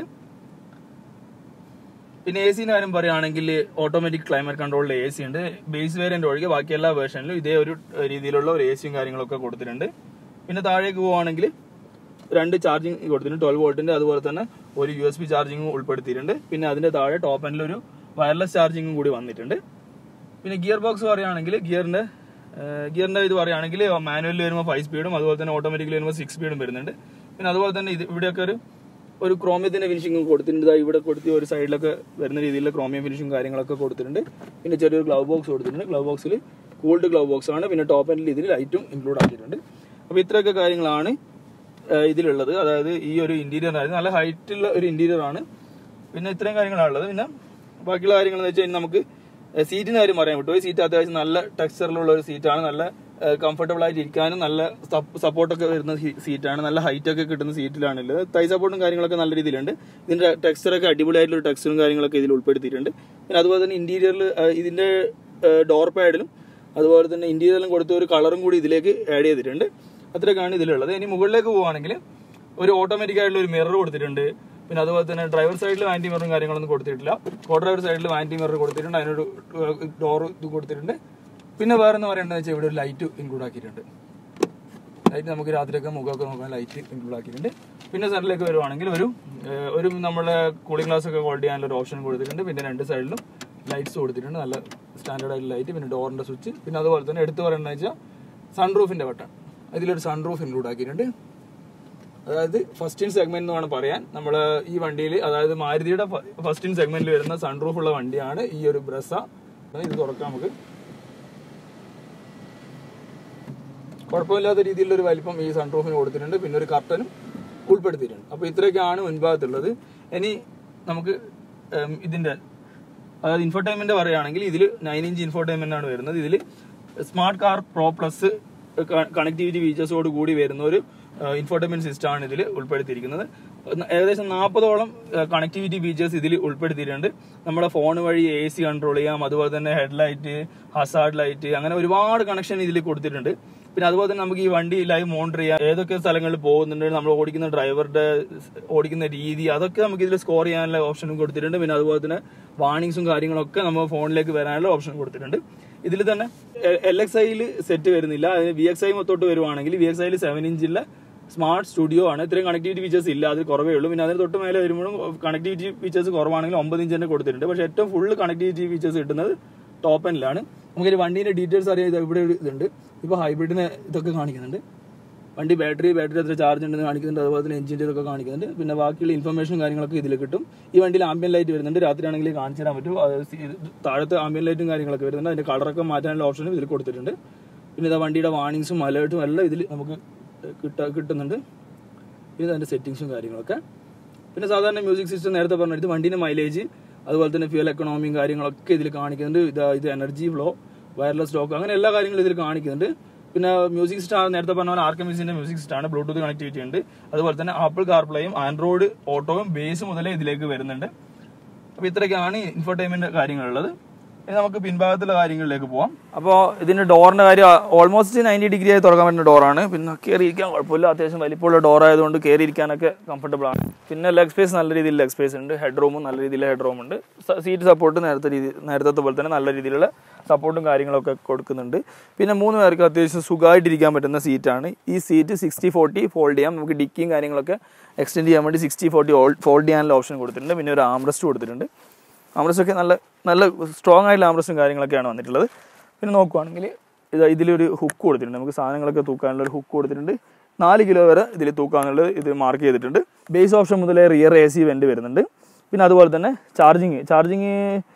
പിന്നെ എ സിന്റെ കാര്യം പറയുകയാണെങ്കിൽ ഓട്ടോമാറ്റിക് ക്ലൈമറ്റ് കൺട്രോളിലെ എ സി ഉണ്ട് ബേസ് വേരിയന്റ് ഒഴികെ ബാക്കി എല്ലാ വേർഷനിലും ഇതേ ഒരു രീതിയിലുള്ള ഒരു എ സിയും കാര്യങ്ങളൊക്കെ കൊടുത്തിട്ടുണ്ട് പിന്നെ താഴേക്ക് പോവുകയാണെങ്കിൽ രണ്ട് ചാർജിങ് കൊടുത്തിട്ടുണ്ട് ട്വൽവ് വോൾട്ടിന്റെ അതുപോലെ തന്നെ ഒരു യു എസ് ബി ചാർജിങ്ങും ഉൾപ്പെടുത്തിയിട്ടുണ്ട് പിന്നെ അതിന്റെ താഴെ ടോപ്പ് എൻഡിൽ ഒരു വയർലെസ് ചാർജിങ്ങും കൂടി വന്നിട്ടുണ്ട് പിന്നെ ഗിയർ ബോക്സ് പറയുകയാണെങ്കിൽ ഗിയറിന്റെ ഗിയറിന്റെ ഇത് പറയുകയാണെങ്കിൽ മാനുവലിൽ വരുമ്പോൾ ഫൈവ് സ്പീഡും അതുപോലെ തന്നെ ഓട്ടോമാറ്റിക്കലി വരുമ്പോൾ സിക്സ് സ്പീഡും വരുന്നുണ്ട് പിന്നെ അതുപോലെ തന്നെ ഇത് ഇവിടെയൊക്കെ ഒരു ഒരു ക്രോമിയത്തിന്റെ ഫിനിഷിംഗ് കൊടുത്തിട്ടുണ്ട് ദാ ഇവിടെ കൊടുത്തി ഒരു സൈഡിലൊക്കെ വരുന്ന രീതിയിലുള്ള ക്രോമിയം ഫിനിഷും കാര്യങ്ങളൊക്കെ കൊടുത്തിട്ടുണ്ട് പിന്നെ ചെറിയൊരു ഗ്ലൗ ബോക്സ് കൊടുത്തിട്ടുണ്ട് ഗ്ലൗ ബോക്സിൽ കൂൾഡ് ഗ്ലൗ ബോക്സ് ആണ് പിന്നെ ടോപ്പ് എൻഡിൽ ഇതിൽ ലൈറ്റും ഇൻക്ലൂഡ് ആക്കിയിട്ടുണ്ട് അപ്പോൾ ഇത്രയൊക്കെ കാര്യങ്ങളാണ് ഏഹ് ഇതിലുള്ളത് അതായത് ഈ ഒരു ഇന്റീരിയർ ആയിരുന്നു നല്ല ഹൈറ്റുള്ള ഒരു ഇന്റീരിയർ ആണ് പിന്നെ ഇത്രയും കാര്യങ്ങളാണ് ഉള്ളത് പിന്നെ ബാക്കിയുള്ള കാര്യങ്ങൾ എന്ന് വെച്ചാൽ നമുക്ക് സീറ്റിന്റെ കാര്യം പറയാൻ വിട്ടു സീറ്റ് അത്യാവശ്യം നല്ല ടെക്സ്ചറിലുള്ള ഒരു സീറ്റാണ് നല്ല കംഫർട്ടബിൾ ആയിട്ട് ഇരിക്കാനും നല്ല സപ്പോർട്ടൊക്കെ വരുന്ന സീറ്റാണ് നല്ല ഹൈറ്റ് ഒക്കെ കിട്ടുന്ന സീറ്റിലാണ് ഉള്ളത് തൈ സപ്പോർട്ടും കാര്യങ്ങളൊക്കെ നല്ല രീതിയിലുണ്ട് ഇതിന്റെ ടെക്സ്ചറൊക്കെ അടിപൊളിയായിട്ടുള്ള ടെക്സ്ചറും കാര്യങ്ങളൊക്കെ ഇതിൽ ഉൾപ്പെടുത്തിയിട്ടുണ്ട് പിന്നെ അതുപോലെ തന്നെ ഇന്റീരിയറിൽ ഇതിന്റെ ഡോർ പാഡിലും അതുപോലെ തന്നെ ഇന്റീരിയറിലും കൊടുത്ത ഒരു കളറും കൂടി ഇതിലേക്ക് ആഡ് ചെയ്തിട്ടുണ്ട് അത്രയൊക്കെയാണ് ഇതിലുള്ളത് ഇനി മുകളിലേക്ക് പോവുകയാണെങ്കിൽ ഒരു ഓട്ടോമാറ്റിക് ആയിട്ടുള്ള ഒരു മിറർ കൊടുത്തിട്ടുണ്ട് പിന്നെ അതുപോലെ തന്നെ ഡ്രൈവർ സൈഡിൽ വാൻറ്റി മിററും കാര്യങ്ങളൊന്നും കൊടുത്തിട്ടില്ല കോ ഡ്രൈവർ സൈഡിൽ വാൻറ്റി മിറർ കൊടുത്തിട്ടുണ്ട് അതിനൊരു ഡോർ ഇത് കൊടുത്തിട്ടുണ്ട് പിന്നെ വേറെ എന്ന് പറയേണ്ടത് വെച്ചാൽ ഇവിടെ ഒരു ലൈറ്റ് ഇൻക്ലൂഡ് ആക്കിയിട്ടുണ്ട് ലൈറ്റ് നമുക്ക് രാത്രിയൊക്കെ മുഖമൊക്കെ നോക്കാൻ ലൈറ്റ് ഇൻക്ലൂഡ് ആക്കിയിട്ടുണ്ട് പിന്നെ സെന്ററിലേക്ക് വരുവാണെങ്കിൽ ഒരു ഏഹ്, ഒരു നമ്മളെ കൂളിംഗ് ഗ്ലാസ് ഒക്കെ ഹോൾഡ് ചെയ്യാനുള്ള ഒരു ഓപ്ഷൻ കൊടുത്തിട്ടുണ്ട് പിന്നെ രണ്ട് സൈഡിലും ലൈറ്റ്സ് കൊടുത്തിട്ടുണ്ട് നല്ല സ്റ്റാൻഡേർഡ് ആയിട്ടുള്ള ലൈറ്റ് പിന്നെ ഡോറിന്റെ സ്വിച്ച് പിന്നെ അതുപോലെ തന്നെ എടുത്തു പറയേണ്ടത് വെച്ചാൽ സൺറൂഫിന്റെ ബട്ടൺ ഇതിലൊരു സൺറൂഫ് ഇൻക്ലൂഡ് ആക്കിയിട്ടുണ്ട് അതായത് ഫസ്റ്റ് ഇൻ സെഗ്മെന്റ് എന്ന് വേണം പറയാൻ നമ്മൾ ഈ വണ്ടിയിൽ അതായത് മാരുതിയുടെ ഫസ്റ്റ് ഇൻ സെഗ്മെന്റിൽ വരുന്ന സൺറൂഫ് ഉള്ള വണ്ടിയാണ് ഈ ഒരു ബ്രസ ഇത് തുറക്കാം നമുക്ക് കുഴപ്പമില്ലാത്ത രീതിയിലുള്ള ഒരു വലിപ്പം ഈ സൺറൂഫിന് കൊടുത്തിട്ടുണ്ട് പിന്നെ ഒരു കർട്ടനും ഉൾപ്പെടുത്തിയിട്ടുണ്ട് അപ്പോൾ ഇത്രയൊക്കെയാണ് മുൻഭാഗത്തുള്ളത് ഇനി നമുക്ക് ഉം, ഇതിന്റെ അതായത് ഇൻഫോർടൈൻമെന്റ് പറയുകയാണെങ്കിൽ ഇതിൽ നയൻ ഇഞ്ച് ഇൻഫോർടൈൻമെന്റ് ആണ് വരുന്നത് ഇതിൽ smart car pro plus connectivity ഫീച്ചേഴ്സോട് കൂടി വരുന്ന ഒരു ഇൻഫോർടൈൻമെന്റ് സിസ്റ്റം ആണ് ഇതിൽ ഉൾപ്പെടുത്തിയിരിക്കുന്നത് ന- ഏകദേശം നാൽപ്പതോളം കണക്ടിവിറ്റി ഫീച്ചേഴ്സ് ഇതിൽ ഉൾപ്പെടുത്തിയിട്ടുണ്ട് നമ്മുടെ ഫോൺ വഴി എ സി കൺട്രോൾ ചെയ്യാം അതുപോലെ തന്നെ ഹെഡ്ലൈറ്റ് ഹസാർഡ് ലൈറ്റ് അങ്ങനെ ഒരുപാട് കണക്ഷൻ ഇതിൽ കൊടുത്തിട്ടുണ്ട് പിന്നെ അതുപോലെ തന്നെ നമുക്ക് ഈ വണ്ടി ലൈവ് മോണിറ്റർ ചെയ്യാം ഏതൊക്കെ സ്ഥലങ്ങളിൽ പോകുന്നുണ്ട് നമ്മൾ ഓടിക്കുന്ന ഡ്രൈവറുടെ ഓടിക്കുന്ന രീതി അതൊക്കെ നമുക്ക് ഇതിൽ സ്കോർ ചെയ്യാനുള്ള ഓപ്ഷനും കൊടുത്തിട്ടുണ്ട് പിന്നെ അതുപോലെ തന്നെ വാർണിംഗ്സും കാര്യങ്ങളൊക്കെ നമ്മൾ ഫോണിലേക്ക് വരാനുള്ള ഓപ്ഷൻ കൊടുത്തിട്ടുണ്ട് ഇതിൽ തന്നെ എൽ എക്സ് ഐയിൽ സെറ്റ് വരുന്നില്ല വി എക്സ് ഐ മൊത്തോട്ട് വരുവാണെങ്കിൽ വി എക്സ് ഐയിൽ സെവൻ ഇഞ്ചിലെ സ്മാർട്ട് സ്റ്റുഡിയോ ആണ് ഇത്രയും കണക്ടിവിറ്റി ഫീച്ചേഴ്സ് ഇല്ല അത് കുറവേ ഉള്ളൂ പിന്നെ അതിന് തൊട്ട് മേലെ വരുമ്പോഴും കണക്ടിവിറ്റി ഫീച്ചേഴ്സ് കുറവാണെങ്കിൽ ഒമ്പത് ഇഞ്ച് തന്നെ കൊടുത്തിട്ടുണ്ട് പക്ഷേ ഏറ്റവും ഫുള്ള് കണക്ടിവിറ്റി ഫീച്ചേഴ്സ് കിട്ടുന്നത് ടോപ്പ് എൻഡിലാണ് നമുക്ക് വണ്ടീന്റെ ഡീറ്റെയിൽസ് അറിയാം ഇത് ഇവിടെ ഒരു ഇതുണ്ട് ഇപ്പോൾ ഹൈബ്രിഡിന് ഇതൊക്കെ കാണിക്കുന്നുണ്ട് വണ്ടി ബാറ്ററി ബാറ്ററി എത്ര ചാർജ് ഉണ്ടെന്ന് കാണിക്കുന്നുണ്ട് അതുപോലെ തന്നെ എഞ്ചിൻ്റെ ഇതൊക്കെ കാണിക്കുന്നുണ്ട് പിന്നെ ബാക്കിയുള്ള ഇൻഫർമേഷൻ കാര്യങ്ങളൊക്കെ ഇതിൽ കിട്ടും ഈ വണ്ടിയിൽ ആംബിയൻ ലൈറ്റ് വരുന്നുണ്ട് രാത്രി ആണെങ്കിൽ കാണിച്ചു തരാൻ പറ്റും അത് സി- ഇത് താഴത്തെ ആംബിയൻ ലൈറ്റും കാര്യങ്ങളൊക്കെ വരുന്നുണ്ട് അതിന്റെ കളറൊക്കെ മാറ്റാനുള്ള ഓപ്ഷനും ഇതിൽ കൊടുത്തിട്ടുണ്ട് പിന്നെ ഇതാ വണ്ടിയുടെ വാർണിംഗ്സും അലേർട്ടും എല്ലാം ഇതിൽ നമുക്ക് കിട്ട കിട്ടുന്നുണ്ട് പിന്നെ അതിന്റെ സെറ്റിങ്സും കാര്യങ്ങളൊക്കെ പിന്നെ സാധാരണ മ്യൂസിക് സിസ്റ്റം നേരത്തെ പറഞ്ഞ ഇത് വണ്ടീൻ്റെ മൈലേജ് അതുപോലെ തന്നെ ഫ്യൂൽ എക്കണോമിയും കാര്യങ്ങളൊക്കെ ഇതിൽ കാണിക്കുന്നുണ്ട് ഇത് ഇത് എനർജി ഫ്ലോ വയർലെസ് സ്റ്റോക്ക് അങ്ങനെ എല്ലാ കാര്യങ്ങളും ഇതിൽ കാണിക്കുന്നുണ്ട് പിന്നെ മ്യൂസിക് സിസ്റ്റം നേരത്തെ പറഞ്ഞ പോലെ ആർക്കമിസിന്റെ മ്യൂസിക് സിസ്റ്റം ആണ് ബ്ലൂടൂത്ത് കണക്ടിവിറ്റി ഉണ്ട് അതുപോലെ തന്നെ ആപ്പിൾ കാർപ്ലേയും ആൻഡ്രോയിഡ് ഓട്ടോയും ബേസ് മുതലേ ഇതിലേക്ക് വരുന്നുണ്ട് അപ്പോൾ ഇത്രയൊക്കെയാണ് ഇൻഫർടൈൻമെന്റ് കാര്യങ്ങളുള്ളത് ഇനി നമുക്ക് പിൻഭാഗത്തുള്ള കാര്യങ്ങളിലേക്ക് പോവാം അപ്പോൾ ഇതിന്റെ ഡോറിന്റെ കാര്യം ഓൾമോസ്റ്റ് നയൻറ്റി ഡിഗ്രി ആയി തുറക്കാൻ പറ്റുന്ന ഡോറാണ് പിന്നെ കയറിയിരിക്കാൻ കുഴപ്പമില്ല അത്യാവശ്യം വലിപ്പമുള്ള ഡോർ ആയതുകൊണ്ട് കയറിയിരിക്കാനൊക്കെ കംഫർട്ടബിൾ ആണ് പിന്നെ ലെഗ് സ്പേസ് നല്ല രീതിയിൽ ലെഗ് സ്പേസ് ഉണ്ട് ഹെഡ് റൂമും നല്ല രീതിയിൽ ഹെഡ് റൂം ഉണ്ട് സീറ്റ് സപ്പോർട്ട് നേരത്തെ രീതി നേരത്തെ പോലെ തന്നെ നല്ല രീതിയിലുള്ള സപ്പോർട്ടും കാര്യങ്ങളൊക്കെ കൊടുക്കുന്നുണ്ട് പിന്നെ മൂന്ന് പേർക്ക് അത്യാവശ്യം സുഖമായിട്ടിരിക്കാൻ പറ്റുന്ന സീറ്റാണ് ഈ സീറ്റ് സിക്സ്റ്റി ഫോർട്ടി ഫോൾഡ് ചെയ്യാം നമുക്ക് ഡിക്കിയും കാര്യങ്ങളൊക്കെ എക്സ്റ്റെൻഡ് ചെയ്യാൻ വേണ്ടി സിക്സ്റ്റി ഫോർട്ടി ഫോൾഡ് ചെയ്യാനുള്ള ഓപ്ഷൻ കൊടുത്തിട്ടുണ്ട് പിന്നെ ഒരു ആംറസ്റ്റ് കൊടുത്തിട്ടുണ്ട് ആംബ്രസ്റ്റൊക്കെ നല്ല നല്ല സ്ട്രോങ് ആയിട്ടുള്ള ആംബ്രസ്റ്റും കാര്യങ്ങളൊക്കെയാണ് വന്നിട്ടുള്ളത് പിന്നെ നോക്കുവാണെങ്കിൽ ഇത് ഇതിലൊരു ഹുക്ക് കൊടുത്തിട്ടുണ്ട് നമുക്ക് സാധനങ്ങളൊക്കെ തൂക്കാനുള്ള ഒരു ഹുക്ക് കൊടുത്തിട്ടുണ്ട് നാല് കിലോ വരെ ഇതിൽ തൂക്കാനുള്ളത് ഇത് മാർക്ക് ചെയ്തിട്ടുണ്ട് ബേസ് ഓപ്ഷൻ മുതലേ റിയർ എ സി വെൻ്റ് വരുന്നുണ്ട് പിന്നെ അതുപോലെ തന്നെ ചാർജിങ് ചാർജിങ്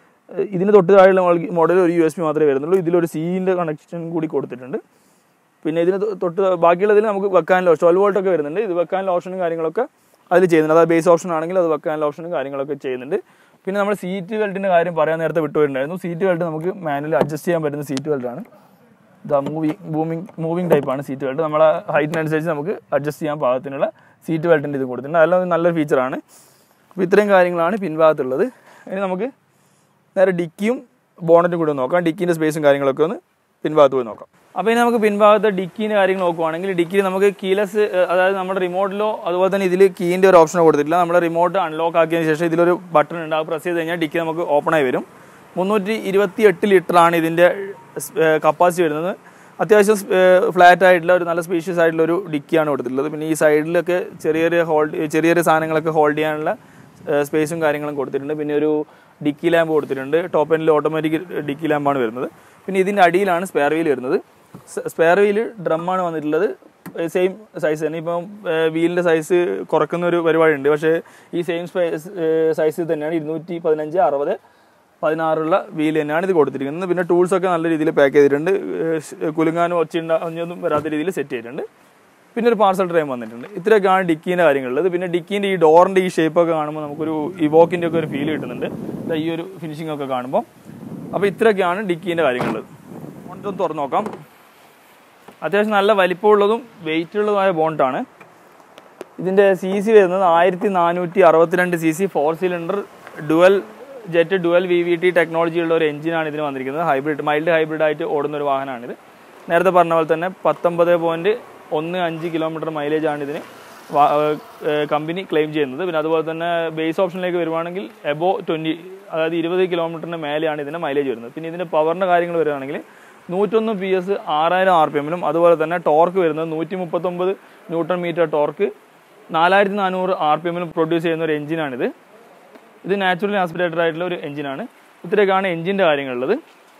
ഇതിന് തൊട്ട് താഴെയുള്ള മോഡൽ ഒരു യു എസ് ബി മാത്രമേ വരുന്നുള്ളൂ ഇതിലൊരു സീൻ്റെ കണക്ഷൻ കൂടി കൊടുത്തിട്ടുണ്ട് പിന്നെ ഇതിന് തൊ- തൊട്ട് ബാക്കിയുള്ളതിൽ നമുക്ക് വെക്കാനുള്ള ട്വൽവ് വോൾട്ട് ഒക്കെ വരുന്നുണ്ട് ഇത് വെക്കാനുള്ള ഓപ്ഷനും കാര്യങ്ങളൊക്കെ അതിൽ ചെയ്യുന്നുണ്ട് അതായത് ബേസ് ഓപ്ഷൻ ആണെങ്കിൽ അത് വെക്കാനുള്ള ഓപ്ഷനും കാര്യങ്ങളൊക്കെ ചെയ്യുന്നുണ്ട് പിന്നെ നമ്മൾ സീറ്റ് ബെൽറ്റിൻ്റെ കാര്യം പറയാൻ നേരത്തെ വിട്ടുവരുന്നുണ്ടായിരുന്നു സീറ്റ് ബെൽറ്റ് നമുക്ക് മാനുവലി അഡ്ജസ്റ്റ് ചെയ്യാൻ പറ്റുന്ന സീറ്റ് ബെൽറ്റാണ് ഇതാ മൂവിങ് മൂവിങ് മൂവിങ് ടൈപ്പാണ് സീറ്റ് ബെൽറ്റ് നമ്മളെ ഹൈറ്റിനനുസരിച്ച് നമുക്ക് അഡ്ജസ്റ്റ് ചെയ്യാൻ പാകത്തിനുള്ള സീറ്റ് ബെൽറ്റിൻ്റെ ഇത് കൊടുത്തിട്ടുണ്ട് അതെല്ലാം നല്ലൊരു ഫീച്ചറാണ് അപ്പോൾ ഇത്രയും കാര്യങ്ങളാണ് പിൻഭാഗത്തുള്ളത് ഇനി നമുക്ക് നേരെ ഡിക്കിയും ബോണറ്റും കൂടി ഒന്ന് നോക്കാം ഡിക്കിൻ്റെ സ്പേസും കാര്യങ്ങളൊക്കെ ഒന്ന് പിൻഭാഗത്ത് പോയി നോക്കാം അപ്പോൾ ഇനി നമുക്ക് പിൻഭാഗത്ത് ഡിക്കിൻ്റെ കാര്യങ്ങൾ നോക്കുവാണെങ്കിൽ ഡിക്കിയിൽ നമുക്ക് കീലസ് അതായത് നമ്മുടെ റിമോട്ടിലോ അതുപോലെ തന്നെ ഇതിൽ കീൻ്റെ ഒരു ഓപ്ഷൻ കൊടുത്തിട്ടില്ല നമ്മുടെ റിമോട്ട് അൺലോക്ക് ആക്കിയതിന് ശേഷം ഇതിലൊരു ബട്ടൺ ഉണ്ട് അത് പ്രസ് ചെയ്ത് കഴിഞ്ഞാൽ ഡിക്കി നമുക്ക് ഓപ്പൺ ആയി വരും മുന്നൂറ്റി ഇരുപത്തി എട്ട് ലിറ്ററാണ് ഇതിൻ്റെ കപ്പാസിറ്റി വരുന്നത് അത്യാവശ്യം ഫ്ലാറ്റ് ആയിട്ടുള്ള ഒരു നല്ല സ്പീഷ്യസ് ആയിട്ടുള്ള ഒരു ഡിക്കിയാണ് കൊടുത്തിട്ടുള്ളത് പിന്നെ ഈ സൈഡിലൊക്കെ ചെറിയ ചെറിയ ഹോൾഡ് ചെറിയ ചെറിയ സാധനങ്ങളൊക്കെ ഹോൾഡ് ചെയ്യാനുള്ള സ്പേസും കാര്യങ്ങളും കൊടുത്തിട്ടുണ്ട് പിന്നെ ഒരു ഡിക്കി ലാമ്പ് കൊടുത്തിട്ടുണ്ട് ടോപ്പ് എൻഡിൽ ഓട്ടോമാറ്റിക് ഡിക്കി ലാമ്പാണ് വരുന്നത് പിന്നെ ഇതിൻ്റെ അടിയിലാണ് സ്പെയർ വീൽ വരുന്നത് സ്പെയർ വീല് ഡ്രമ്മാണ് വന്നിട്ടുള്ളത് സെയിം സൈസ് തന്നെ ഇപ്പം വീലിൻ്റെ സൈസ് കുറക്കുന്ന ഒരു പരിപാടി ഉണ്ട് പക്ഷേ ഈ സെയിം സൈസിൽ തന്നെയാണ് ഇരുന്നൂറ്റി പതിനഞ്ച് അറുപത് പതിനാറുള്ള വീൽ തന്നെയാണ് ഇത് കൊടുത്തിരിക്കുന്നത് പിന്നെ ടൂൾസ് ഒക്കെ നല്ല രീതിയിൽ പാക്ക് ചെയ്തിട്ടുണ്ട് ഏഹ് കുലുങ്ങാനും ഒച്ചയുണ്ട ഒന്നും വരാത്ത രീതിയിൽ സെറ്റ് ചെയ്തിട്ടുണ്ട് പിന്നെ ഒരു പാർസൽ ട്രെയിൻ വന്നിട്ടുണ്ട് ഇത്രയൊക്കെയാണ് ഡിക്കീൻ്റെ കാര്യങ്ങളുള്ളത് പിന്നെ ഡിക്കീൻ്റെ ഈ ഡോറിൻ്റെ ഈ ഷേപ്പൊക്കെ കാണുമ്പോൾ നമുക്കൊരു ഇവോക്കിൻ്റെ ഒക്കെ ഒരു ഫീൽ കിട്ടുന്നുണ്ട് ദാ ഈ ഒരു ഫിനിഷിംഗ് ഒക്കെ കാണുമ്പോൾ അപ്പോൾ ഇത്രയൊക്കെയാണ് ഡിക്കീൻ്റെ കാര്യങ്ങളുള്ളത് ബോണ്ട് തുറന്നു നോക്കാം അത്യാവശ്യം നല്ല വലിപ്പമുള്ളതും വെയിറ്റ് ഉള്ളതുമായ ബോണ്ടാണ് ഇതിൻ്റെ സി സി വരുന്നത് ആയിരത്തി നാനൂറ്റി അറുപത്തിരണ്ട് C C four cylinder dual jet dual V V T technology ഉള്ള ഒരു എഞ്ചിനാണ് ഇതിന് വന്നിരിക്കുന്നത് ഹൈബ്രിഡ് മൈൽഡ് ഹൈബ്രിഡ് ആയിട്ട് ഓടുന്ന ഒരു വാഹനമാണിത് നേരത്തെ പറഞ്ഞ പോലെ തന്നെ പത്തൊമ്പത് പോയിന്റ് ഒന്ന് അഞ്ച് കിലോമീറ്റർ മൈലേജ് ആണ് ഇതിന് കമ്പനി ക്ലെയിം ചെയ്യുന്നത് പിന്നെ അതുപോലെ തന്നെ ബേസ് ഓപ്ഷനിലേക്ക് വരുവാണെങ്കിൽ എബോ ട്വൻറ്റി അതായത് ഇരുപത് കിലോമീറ്ററിന് മേലെയാണ് ഇതിൻ്റെ മൈലേജ് വരുന്നത് പിന്നെ ഇതിൻ്റെ പവറിൻ്റെ കാര്യങ്ങൾ വരുവാണെങ്കിൽ നൂറ്റൊന്ന് പി എസ് ആറായിരം ആർ പി എമ്മിലും അതുപോലെ തന്നെ ടോർക്ക് വരുന്നത് നൂറ്റി മുപ്പത്തൊമ്പത് ന്യൂട്ടൺ മീറ്റർ ടോർക്ക് നാലായിരത്തി നാനൂറ് ആർ പി എമ്മിലും പ്രൊഡ്യൂസ് ചെയ്യുന്ന ഒരു എഞ്ചിനാണിത് ഇത് നാച്ചുറലി ആസ്പിറേറ്റഡ് ആയിട്ടുള്ള ഒരു എഞ്ചിനാണ് ഇത്രയൊക്കെയാണ് എഞ്ചിൻ്റെ കാര്യങ്ങളുള്ളത്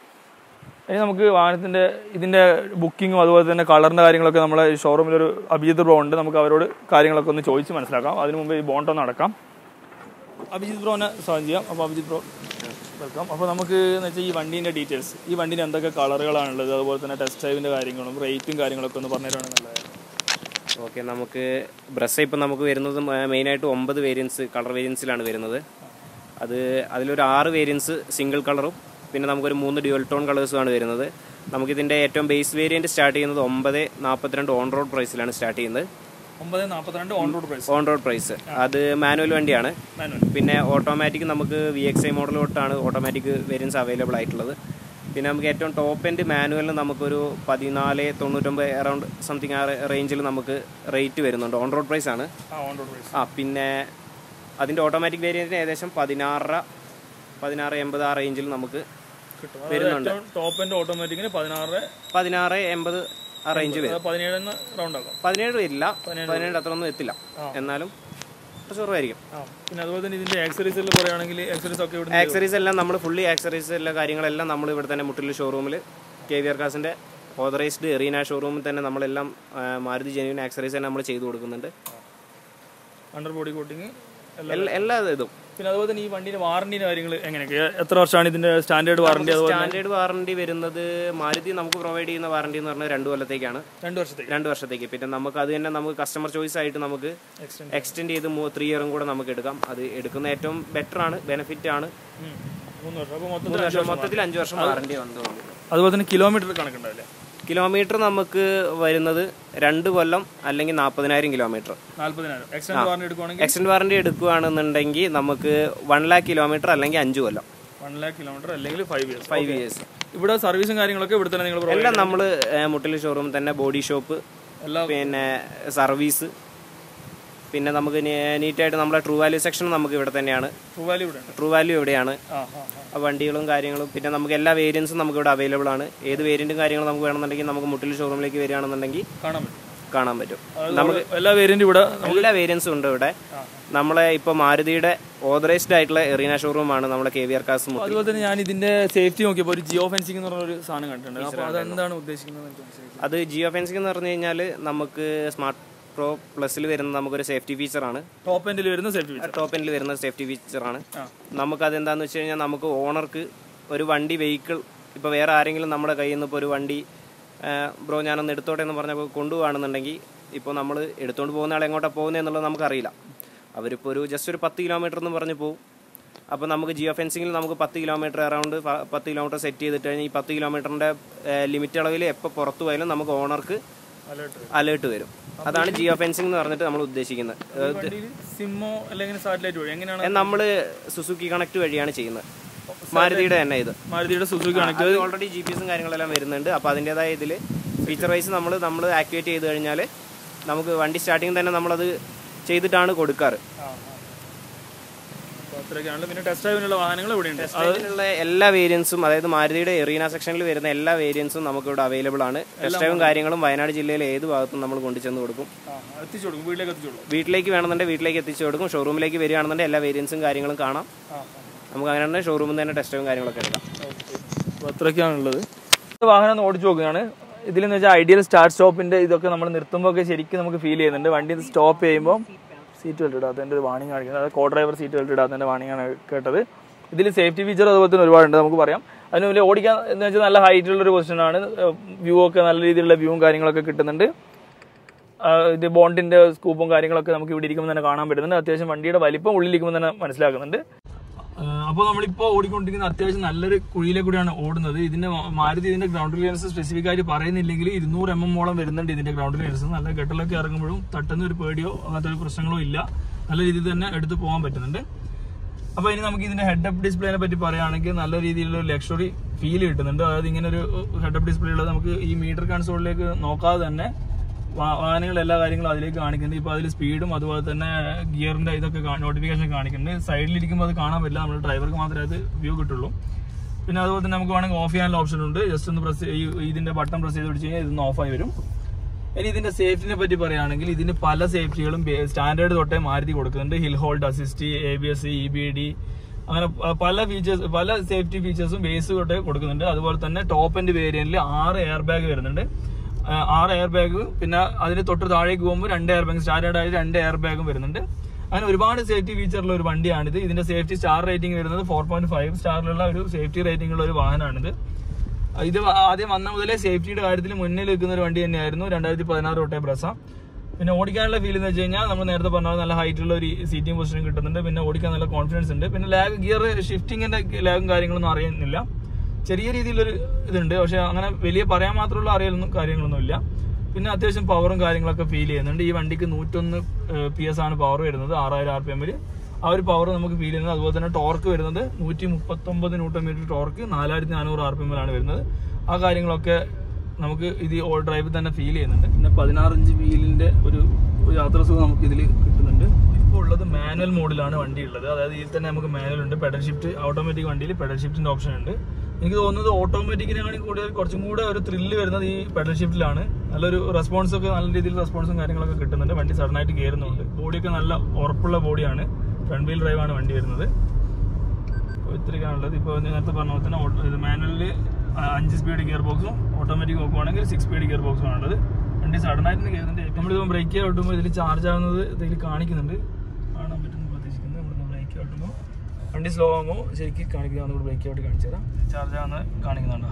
ഇനി നമുക്ക് വാഹനത്തിൻ്റെ ഇതിൻ്റെ ബുക്കിങ്ങും അതുപോലെ തന്നെ കളറിൻ്റെ കാര്യങ്ങളൊക്കെ നമ്മളെ ഷോറൂമിലൊരു അഭിജിത്ത് ബ്രോ ഉണ്ട് നമുക്ക് അവരോട് കാര്യങ്ങളൊക്കെ ഒന്ന് ചോദിച്ച് മനസ്സിലാക്കാം അതിനു മുമ്പ് ഈ ബോണ്ടോ നടക്കാം അഭിജിത്ത് ബ്രോനെ സ്വാഗതം ചെയ്യാം അപ്പോൾ അഭിജിത്ത് ബ്രോ വെൽക്കം അപ്പോൾ നമുക്ക് എന്ന് വെച്ചാൽ ഈ വണ്ടീൻ്റെ ഡീറ്റെയിൽസ് ഈ വണ്ടീന് എന്തൊക്കെ കളറുകളാണുള്ളത് അതുപോലെ തന്നെ ടെസ്റ്റ് ഡ്രൈവിൻ്റെ കാര്യങ്ങളും റേറ്റും കാര്യങ്ങളൊക്കെ ഒന്ന് പറഞ്ഞുതരാണ് നല്ലതായിരുന്നു ഓക്കെ നമുക്ക് ബ്രസ് ഇപ്പം നമുക്ക് വരുന്നത് മെയിനായിട്ട് ഒമ്പത് വേരിയൻസ് കളർ വേരിയൻസിലാണ് വരുന്നത് അത് അതിലൊരു ആറ് വേരിയൻസ് സിംഗിൾ കളറും പിന്നെ നമുക്കൊരു മൂന്ന് ഡ്യുവൽ ടോൺ കളേഴ്സുമാണ് വരുന്നത് നമുക്കിതിൻ്റെ ഏറ്റവും ബേസ് വേരിയൻറ്റ് സ്റ്റാർട്ട് ചെയ്യുന്നത് ഒമ്പത് നാൽപ്പത്തിരണ്ട് ഓൺ റോഡ് പ്രൈസിലാണ് സ്റ്റാർട്ട് ചെയ്യുന്നത് ഒമ്പത് നാൽപ്പത്തിരണ്ട് on road price on road price അത് മാനുവൽ വണ്ടിയാണ് മാനുവൽ പിന്നെ ഓട്ടോമാറ്റിക് നമുക്ക് വി എക്സ് ഐ മോഡൽ തൊട്ടാണ് ഓട്ടോമാറ്റിക് വേരിയൻസ് അവൈലബിൾ ആയിട്ടുള്ളത് പിന്നെ നമുക്ക് ഏറ്റവും ടോപ്പ് എൻഡ് മാനുവലിന് നമുക്കൊരു പതിനാല് തൊണ്ണൂറ്റൊമ്പത് അറൗണ്ട് സംതിങ് ആ റേഞ്ചിൽ നമുക്ക് റേറ്റ് വരുന്നുണ്ട് ഓൺ റോഡ് പ്രൈസ് ആണ് ആ ഓൺ റോഡ് പ്രൈസ് ആ പിന്നെ അതിൻ്റെ ഓട്ടോമാറ്റിക് വേരിയൻറ്റിന് ഏകദേശം പതിനാറര പതിനാറ് എൺപത് ആ റേഞ്ചിൽ നമുക്ക് കിട്ടും വരുന്നുണ്ട്. ടോപ്പ് എൻ്റെ ഓട്ടോമാറ്റിക്കിന് പതിനാറ് പതിനാറ് എൺപത് ആ റേഞ്ച് വരും പതിനേഴിന് റൗണ്ട് ആക്കാം പതിനേഴ് വരില്ല പതിനേഴ് അത്രയൊന്നും എത്തില്ല എന്നാലും കുറച്ച് കുറവായിരിക്കും ആ പിന്നെ അതുപോലെ തന്നെ ഇതിന്റെ ആക്സറീസ് എല്ലാം പറയുകയാണെങ്കിൽ ആക്സറീസ് ഒക്കെ ഇവിടെ ആക്സറീസ് എല്ലാം നമ്മൾ ഫുള്ളി ആക്സറീസ് എല്ലാ കാര്യങ്ങളെല്ലാം നമ്മൾ ഇവിടെ തന്നെ മുട്ടിൽ ഷോറൂമിൽ കെ വി ആർ കാസിൻ്റെ ഓതറൈസ്ഡ് എറീന ഷോറൂമിൽ തന്നെ നമ്മളെല്ലാം ആ, മാരുതി ജെനുവിൻ ആക്സറീസ് തന്നെ നമ്മൾ ചെയ്തു കൊടുക്കുന്നുണ്ട് അണ്ടർ ബോഡി കോട്ടിങ് എല്ലാ എല്ലാ ഇതും പിന്നെ അതുപോലെ തന്നെ ഈ വണ്ടിന്റെ വാറന്റിന്റെ കാര്യങ്ങൾ എങ്ങനെയൊക്കെ എത്ര വർഷമാണ് ഇതിന്റെ സ്റ്റാൻഡേർഡ് വാറന്റി അതുപോലെ സ്റ്റാൻഡേർഡ് വാറണ്ടി വരുന്നത് മാരുതി നമുക്ക് പ്രൊവൈഡ് ചെയ്യുന്ന വാറണ്ടി എന്ന് പറഞ്ഞാൽ രണ്ട് കൊല്ലത്തേക്കാണ് രണ്ട് വർഷത്തേക്ക് രണ്ട് വർഷത്തേക്ക് പിന്നെ നമുക്ക് അത് തന്നെ നമുക്ക് കസ്റ്റമർ ചോയ്സ് ആയിട്ട് നമുക്ക് എക്സ്റ്റെൻഡ് എക്സ്റ്റെൻഡ് ചെയ്ത് ത്രീ ഇയറും കൂടെ നമുക്ക് എടുക്കാം അത് എടുക്കുന്ന ഏറ്റവും ബെറ്റർ ആണ് ബെനിഫിറ്റ് ആണ് മൂന്ന് വർഷം അപ്പോൾ മൊത്തത്തിൽ മൂന്ന് വർഷം മൊത്തത്തിൽ അഞ്ച് വർഷം വാറണ്ടി വന്നു അതുപോലെ തന്നെ കിലോമീറ്റർ കണക്കുണ്ടാവില്ലേ കിലോമീറ്റർ നമുക്ക് വരുന്നത് രണ്ട് കൊല്ലം അല്ലെങ്കിൽ നാൽപ്പതിനായിരം കിലോമീറ്റർ നാല്പതിനായിരം എക്സ്റ്റെൻഡ് വാറന്റി എടുക്കുവാണെങ്കിൽ എക്സ്റ്റൻഡ് വാറണ്ടി എടുക്കുകയാണെന്നുണ്ടെങ്കിൽ നമുക്ക് വൺ ലാക്ക് കിലോമീറ്റർ അല്ലെങ്കിൽ അഞ്ച് കൊല്ലം വൺ ലാക്ക് കിലോമീറ്റർ അല്ലെങ്കിൽ ഫൈവ് ഇയേഴ്സ് ഫൈവ് ഇയേഴ്സ് ഇവിടെ സർവീസും കാര്യങ്ങളൊക്കെ ഇവിടെ തന്നെ നിങ്ങൾ എല്ലാം നമ്മൾ മുട്ടിൽ ഷോറൂം തന്നെ ബോഡി ഷോപ്പ് എല്ലാ പിന്നെ സർവീസ് പിന്നെ നമുക്ക് നീറ്റായിട്ട് നമ്മളെ ട്രൂ വാല്യൂ സെക്ഷൻ നമുക്ക് ഇവിടെ തന്നെയാണ് ട്രൂ വാല്യൂ ഇവിടെ ഉണ്ട് ട്രൂ വാല്യൂ ഇവിടെയാണ് ആ ആ ആ ആ വണ്ടികളും കാര്യങ്ങളും പിന്നെ നമുക്ക് എല്ലാ വേരിയൻസും നമുക്ക് ഇവിടെ അവൈലബിൾ ആണ് ഏത് വേരിയന്റും കാര്യങ്ങളും നമുക്ക് വേണമെന്നുണ്ടെങ്കിൽ നമുക്ക് മുട്ടിൽ ഷോറൂമിലേക്ക് വരികയാണെന്നുണ്ടെങ്കിൽ കാണാൻ പറ്റും കാണാൻ പറ്റും നമുക്ക് എല്ലാ വേരിയന്റും ഇവിടെ എല്ലാ വേരിയൻസും ഉണ്ട് ഇവിടെ നമ്മളെ ഇപ്പോൾ മാരുതിയുടെ ഓതറൈസ്ഡ് ആയിട്ടുള്ള എറീന ഷോറൂമാണ് നമ്മളെ കെ വി ആർ കാസ് അതുപോലെ തന്നെ ഞാൻ ഇതിന്റെ സേഫ്റ്റി നോക്കിയപ്പോൾ ഒരു ജിയോ ഫെൻസിംഗ് എന്ന് പറഞ്ഞ ഒരു സാധനം കണ്ടിട്ടുണ്ട് അപ്പോൾ അതെന്താണ് ഉദ്ദേശിക്കുന്നത് എന്ന് എനിക്ക് മനസ്സിലായി. അത് ജിയോ ഫെൻസിംഗ് എന്ന് പറഞ്ഞു കഴിഞ്ഞാൽ നമുക്ക് സ്മാർട്ട് പ്രോ പ്ലസിൽ വരുന്ന നമുക്കൊരു സേഫ്റ്റി ഫീച്ചറാണ് ടോപ്പ് എൻഡിൽ വരുന്ന സേഫ്റ്റി ഫീച്ചർ ടോപ്പ് എൻഡിൽ വരുന്ന സേഫ്റ്റി ഫീച്ചറാണ് നമുക്കത് എന്താണെന്ന് വെച്ച് കഴിഞ്ഞാൽ നമുക്ക് ഓണർക്ക് ഒരു വണ്ടി വെഹിക്കിൾ ഇപ്പോൾ വേറെ ആരെങ്കിലും നമ്മുടെ കയ്യിൽ നിന്ന് ഇപ്പോൾ ഒരു വണ്ടി ബ്രോ ഞാനൊന്ന് എടുത്തോട്ടെ എന്ന് പറഞ്ഞപ്പോൾ കൊണ്ടുപോകുകയാണെന്നുണ്ടെങ്കിൽ ഇപ്പോൾ നമ്മൾ എടുത്തുകൊണ്ട് പോകുന്ന ആൾ എങ്ങോട്ടാണ് പോകുന്നത് എന്നുള്ളത് നമുക്കറിയില്ല അവരിപ്പോൾ ഒരു ജസ്റ്റ് ഒരു പത്ത് കിലോമീറ്റർ എന്ന് പറഞ്ഞ് പോകും അപ്പോൾ നമുക്ക് ജിയോ ഫെൻസിങ്ങിൽ നമുക്ക് പത്ത് കിലോമീറ്റർ അറൗണ്ട് പത്ത് കിലോമീറ്റർ സെറ്റ് ചെയ്തിട്ട് കഴിഞ്ഞാൽ ഈ പത്ത് കിലോമീറ്ററിൻ്റെ ലിമിറ്റ് അളവിൽ എപ്പോൾ പുറത്തു പോയാലും നമുക്ക് ഓണർക്ക് അലേർട്ട് അലേർട്ട് വരും അതാണ് ജിയോ ഫെൻസിങ് എന്ന് പറഞ്ഞിട്ട് നമ്മൾ ഉദ്ദേശിക്കുന്നത് വണ്ടിയിൽ സിമ്മോ അല്ലെങ്കിൽ സാറ്റലൈറ്റ് വഴി എങ്ങനെയാണ് നമ്മൾ സുസുക്കി കണക്ട് വഴിയാണ് ചെയ്യുന്നത് മാരുതിയുടെ തന്നെ ഇത് മാരുതിയുടെ സുസുക്കി കണക്ട് അത് ഓൾറെഡി ജി പി എസും കാര്യങ്ങളെല്ലാം വരുന്നുണ്ട് അപ്പോൾ അതിൻ്റെതായ ഇതിൽ ഫീച്ചർ വൈസ് നമ്മൾ നമ്മൾ ആക്ടിവേറ്റ് ചെയ്ത് കഴിഞ്ഞാൽ നമുക്ക് വണ്ടി സ്റ്റാർട്ടിങ് തന്നെ നമ്മളത് ചെയ്തിട്ടാണ് കൊടുക്കാറ് അത്രയൊക്കെയാണ് പിന്നെ ടെസ്റ്റ് ഡ്രൈവിനുള്ള വാഹനങ്ങൾ ഇവിടെ ഉണ്ട് അതിനുള്ള എല്ലാ വേരിയൻസും അതായത് മാരുതിയുടെ എറീന സെക്ഷനിൽ വരുന്ന എല്ലാ വേരിയൻസും നമുക്ക് ഇവിടെ അവൈലബിൾ ആണ് ടെസ്റ്റ് ഡ്രൈവും കാര്യങ്ങളും വയനാട് ജില്ലയിലെ ഏത് ഭാഗത്തും നമ്മൾ കൊണ്ടുചെന്ന് കൊടുക്കും എത്തിച്ചു കൊടുക്കും വീട്ടിലേക്ക് എത്തിച്ചു കൊടുക്കും വീട്ടിലേക്ക് വേണമെന്നുണ്ടെങ്കിൽ വീട്ടിലേക്ക് എത്തിച്ചു കൊടുക്കും ഷോറൂമിലേക്ക് വരികയാണെന്നുണ്ടെങ്കിൽ എല്ലാ വേരിയൻസും കാര്യങ്ങളും കാണാം നമുക്ക് അങ്ങനെ തന്നെ ഷോറൂമിൽ നിന്ന് തന്നെ ടെസ്റ്റ് ഡ്രൈവും കാര്യങ്ങളൊക്കെ എടുക്കാം അപ്പോൾ അത്രയൊക്കെയാണുള്ളത് വാഹനം ഒന്ന് ഓടിച്ചു നോക്കുകയാണ് ഇതിലെന്ന് വെച്ചാൽ ഐഡിയൽ സ്റ്റാർട്ട് സ്റ്റോപ്പിന്റെ ഇതൊക്കെ നമ്മൾ നിർത്തുമ്പോൾ ഒക്കെ ശരിക്കും നമുക്ക് ഫീൽ ചെയ്യുന്നുണ്ട് വണ്ടി സ്റ്റോപ്പ് ചെയ്യുമ്പോൾ സീറ്റ് ബെൽറ്റ് ഇടാത്തതിൻ്റെ ഒരു വാണിംഗ് കാണിക്കുന്നത് അത് കോ ഡ്രൈവർ സീറ്റ് ബെൽറ്റ് ഇടാത്തതിൻ്റെ വാണിംഗ് ആണ് കേട്ടത് ഇതിൽ സേഫ്റ്റി ഫീച്ചർ അതുപോലെ തന്നെ ഒരുപാടുണ്ട് നമുക്ക് പറയാം അതിന് വലിയ ഓടിക്കാൻ എന്ന് വെച്ചാൽ നല്ല ഹൈറ്റുള്ള ഒരു പൊസിഷനാണ് വ്യൂ ഒക്കെ നല്ല രീതിയിലുള്ള വ്യൂവും കാര്യങ്ങളൊക്കെ കിട്ടുന്നുണ്ട് ആ, ഇത് ബോണ്ടിന്റെ സ്കൂപ്പും കാര്യങ്ങളൊക്കെ നമുക്ക് ഇവിടെ ഇരിക്കുമ്പോൾ തന്നെ കാണാൻ പറ്റുന്നുണ്ട് അത്യാവശ്യം വണ്ടിയുടെ വലിപ്പം ഉള്ളിലിരിക്കുമ്പോൾ തന്നെ മനസ്സിലാക്കുന്നുണ്ട് അപ്പോൾ നമ്മളിപ്പോൾ ഓടിക്കൊണ്ടിരിക്കുന്ന അത്യാവശ്യം നല്ലൊരു കുഴിയിലെ കൂടിയാണ് ഓടുന്നത് ഇതിന്റെ മ- മാരുതി ഇതിന്റെ ഗ്രൗണ്ട് ക്ലിയറൻസ് സ്പെസിഫിക് ആയിട്ട് പറയുന്നില്ലെങ്കിൽ ഇരുന്നൂറ് എം എം ഓളം വരുന്നുണ്ട് ഇതിന്റെ ഗ്രൗണ്ട് ക്ലിയറൻസ് നല്ല ഗട്ടലൊക്കെ ഇറങ്ങുമ്പോഴും തട്ടുന്ന ഒരു പേടിയോ അങ്ങനത്തെ ഒരു പ്രശ്നങ്ങളോ ഇല്ല നല്ല രീതിയിൽ തന്നെ എടുത്ത് പോകാൻ പറ്റുന്നുണ്ട് അപ്പൊ ഇനി നമുക്ക് ഇതിന്റെ ഹെഡ് അപ്പ് ഡിസ്പ്ലേനെ പറ്റി പറയുകയാണെങ്കിൽ നല്ല രീതിയിലുള്ള ഒരു ലക്ഷറി ഫീൽ കിട്ടുന്നുണ്ട് അതായത് ഇങ്ങനെ ഒരു ഹെഡ് അപ്പ് ഡിസ്പ്ലേ ഉള്ളത് നമുക്ക് ഈ മീറ്റർ കൺസോളിലേക്ക് നോക്കാതെ തന്നെ വാ- വാഹനങ്ങൾ എല്ലാ കാര്യങ്ങളും അതിലേക്ക് കാണിക്കുന്നുണ്ട് ഇപ്പൊ അതിൽ സ്പീഡും അതുപോലെ തന്നെ ഗിയറിന്റെ ഇതൊക്കെ നോട്ടിഫിക്കേഷൻ കാണിക്കുന്നുണ്ട് സൈഡിലിരിക്കുമ്പോൾ അത് കാണാൻ പറ്റില്ല നമ്മുടെ ഡ്രൈവർക്ക് മാത്രമേ അത് വ്യൂ കിട്ടുള്ളൂ പിന്നെ അതുപോലെ തന്നെ നമുക്ക് വേണമെങ്കിൽ ഓഫ് ചെയ്യാനുള്ള ഓപ്ഷൻ ഉണ്ട് ജസ്റ്റ് ഒന്ന് പ്രസ് ഇതിന്റെ ബട്ടൺ പ്രസ് ചെയ്ത് പിടിച്ച് കഴിഞ്ഞാൽ ഇതൊന്ന് ഓഫായി വരും ഇനി ഇതിന്റെ സേഫ്റ്റിനെ പറ്റി പറയുകയാണെങ്കിൽ ഇതിന് പല സേഫ്റ്റികളും സ്റ്റാൻഡേർഡ് തൊട്ടേ മാരുതി കൊടുക്കുന്നുണ്ട് hill hold assist A B S E B D അങ്ങനെ പ- പല ഫീച്ചേഴ്സ് പല സേഫ്റ്റി ഫീച്ചേഴ്സും ബേസ് തൊട്ടേ കൊടുക്കുന്നുണ്ട് അതുപോലെ തന്നെ ടോപ്പ് എൻഡ് വേരിയന്റിൽ ആറ് എയർ ബാഗ് വരുന്നുണ്ട് ആ, ആറ് എയർ ബാഗ് പിന്നെ അതിന് തൊട്ട് താഴേക്ക് പോകുമ്പോൾ രണ്ട് എയർ ബാഗ് സ്റ്റാൻഡേർഡ് ആയിട്ട് രണ്ട് എയർ ബാഗും വരുന്നുണ്ട് അങ്ങനെ ഒരുപാട് സേഫ്റ്റി ഫീച്ചറുള്ള ഒരു വണ്ടിയാണിത് ഇതിന്റെ സേഫ്റ്റി സ്റ്റാർ റേറ്റിംഗ് വരുന്നത് ഫോർ പോയിന്റ് ഫൈവ് സ്റ്റാറിലുള്ള ഒരു സേഫ്റ്റി റേറ്റിംഗ് ഉള്ള ഒരു വാഹനമാണിത് ഇത് ആദ്യം വന്ന മുതലേ സേഫ്റ്റിയുടെ കാര്യത്തിൽ മുന്നിൽ നിൽക്കുന്ന ഒരു വണ്ടി തന്നെയായിരുന്നു രണ്ടായിരത്തി പതിനാറ് തൊട്ടേ ബ്രസ പിന്നെ ഓടിക്കാനുള്ള ഫീൽ എന്ന് വെച്ച് കഴിഞ്ഞാൽ നമ്മൾ നേരത്തെ പറഞ്ഞ പോലെ നല്ല ഹൈറ്റുള്ള ഒരു സീറ്റിംഗ് പൊസിഷൻ കിട്ടുന്നുണ്ട് പിന്നെ ഓടിക്കാൻ നല്ല കോൺഫിഡൻസ് ഉണ്ട് പിന്നെ ലാഗ് ഗിയർ ഷിഫ്റ്റിങ്ങിന്റെ ലാഗും കാര്യങ്ങളൊന്നും അറിയുന്നില്ല ചെറിയ രീതിയിലൊരു ഇതുണ്ട് പക്ഷെ അങ്ങനെ വലിയ പറയാൻ മാത്രമുള്ള അറിയലൊന്നും കാര്യങ്ങളൊന്നും ഇല്ല പിന്നെ അത്യാവശ്യം പവറും കാര്യങ്ങളൊക്കെ ഫീൽ ചെയ്യുന്നുണ്ട് ഈ വണ്ടിക്ക് നൂറ്റൊന്ന് പി എസ് ആണ് പവർ വരുന്നത് ആറായിരം ആർ പി എമ്മിൽ ആ ഒരു പവർ നമുക്ക് ഫീൽ ചെയ്യുന്നത് അതുപോലെ തന്നെ ടോർക്ക് വരുന്നത് നൂറ്റി മുപ്പത്തൊമ്പത് ന്യൂട്ടൺ മീറ്റർ ടോർക്ക് നാലായിരത്തി നാനൂറ് ആർ പി എമ്മിലാണ് വരുന്നത് ആ കാര്യങ്ങളൊക്കെ നമുക്ക് ഇത് ഓൾ ഡ്രൈവിൽ തന്നെ ഫീൽ ചെയ്യുന്നുണ്ട് പിന്നെ പതിനാറ് ഇഞ്ച് വീലിന്റെ ഒരു ഒരു യാത്രാ സുഖം നമുക്ക് ഇതിൽ കിട്ടുന്നുണ്ട് ഇപ്പോൾ ഉള്ളത് മാനുവൽ മോഡിലാണ് വണ്ടി ഉള്ളത് അതായത് ഇതിൽ തന്നെ നമുക്ക് മാനുവൽ ഉണ്ട് പെഡൽ ഷിഫ്റ്റ് ഓട്ടോമാറ്റിക് വണ്ടിയിൽ പെഡൽ ഷിഫ്റ്റിന്റെ ഓപ്ഷൻ ഉണ്ട് എനിക്ക് തോന്നുന്നത് ഓട്ടോമാറ്റിക്കിനെക്കാണെങ്കിൽ കൂടുതൽ കുറച്ചും കൂടെ ഒരു ത്രില്ല് വരുന്നത് ഈ പെഡൽ ഷിഫ്റ്റിലാണ് നല്ലൊരു റെസ്പോൺസ് ഒക്കെ നല്ല രീതിയിൽ റെസ്പോൺസും കാര്യങ്ങളൊക്കെ കിട്ടുന്നുണ്ട് വണ്ടി സഡനായിട്ട് കയറുന്നുണ്ട് ബോഡിയൊക്കെ നല്ല ഉറപ്പുള്ള ബോഡിയാണ് ഫ്രണ്ട് വീൽ ഡ്രൈവ് ആണ് വണ്ടി വരുന്നത് അപ്പോൾ ഇത്രയൊക്കെയാണുള്ളത് ഇപ്പോൾ നേരത്തെ പറഞ്ഞ പോലെ തന്നെ ഓട്ടോ ഇത് മാനുവലിൽ അഞ്ച് സ്പീഡ് ഗിയർ ബോക്സും ഓട്ടോമാറ്റിക് നോക്കുവാണെങ്കിൽ സിക്സ് സ്പീഡ് ഗിയർ ബോക്സും ആണുള്ളത് വണ്ടി സഡനായിട്ട് കയറുന്നുണ്ട് നമ്മളിപ്പോൾ ബ്രേക്ക് ഔട്ടുമ്പോൾ ഇതിൽ ചാർജ് ആവുന്നത് ഇതിൽ കാണിക്കുന്നുണ്ട് കാണാൻ പറ്റുന്നു പ്രതീക്ഷിക്കുന്നത് നമ്മൾ ബ്രേക്ക് ഔട്ടുമ്പോൾ വണ്ടി സ്ലോ ആകുമ്പോൾ ശരിക്കും കാണിക്കുക നമ്മൾ ബ്രേക്ക് ഔട്ട് കാണിച്ചു തരാം ചാർജ് ആവുന്നത് കാണിക്കുന്നുണ്ടോ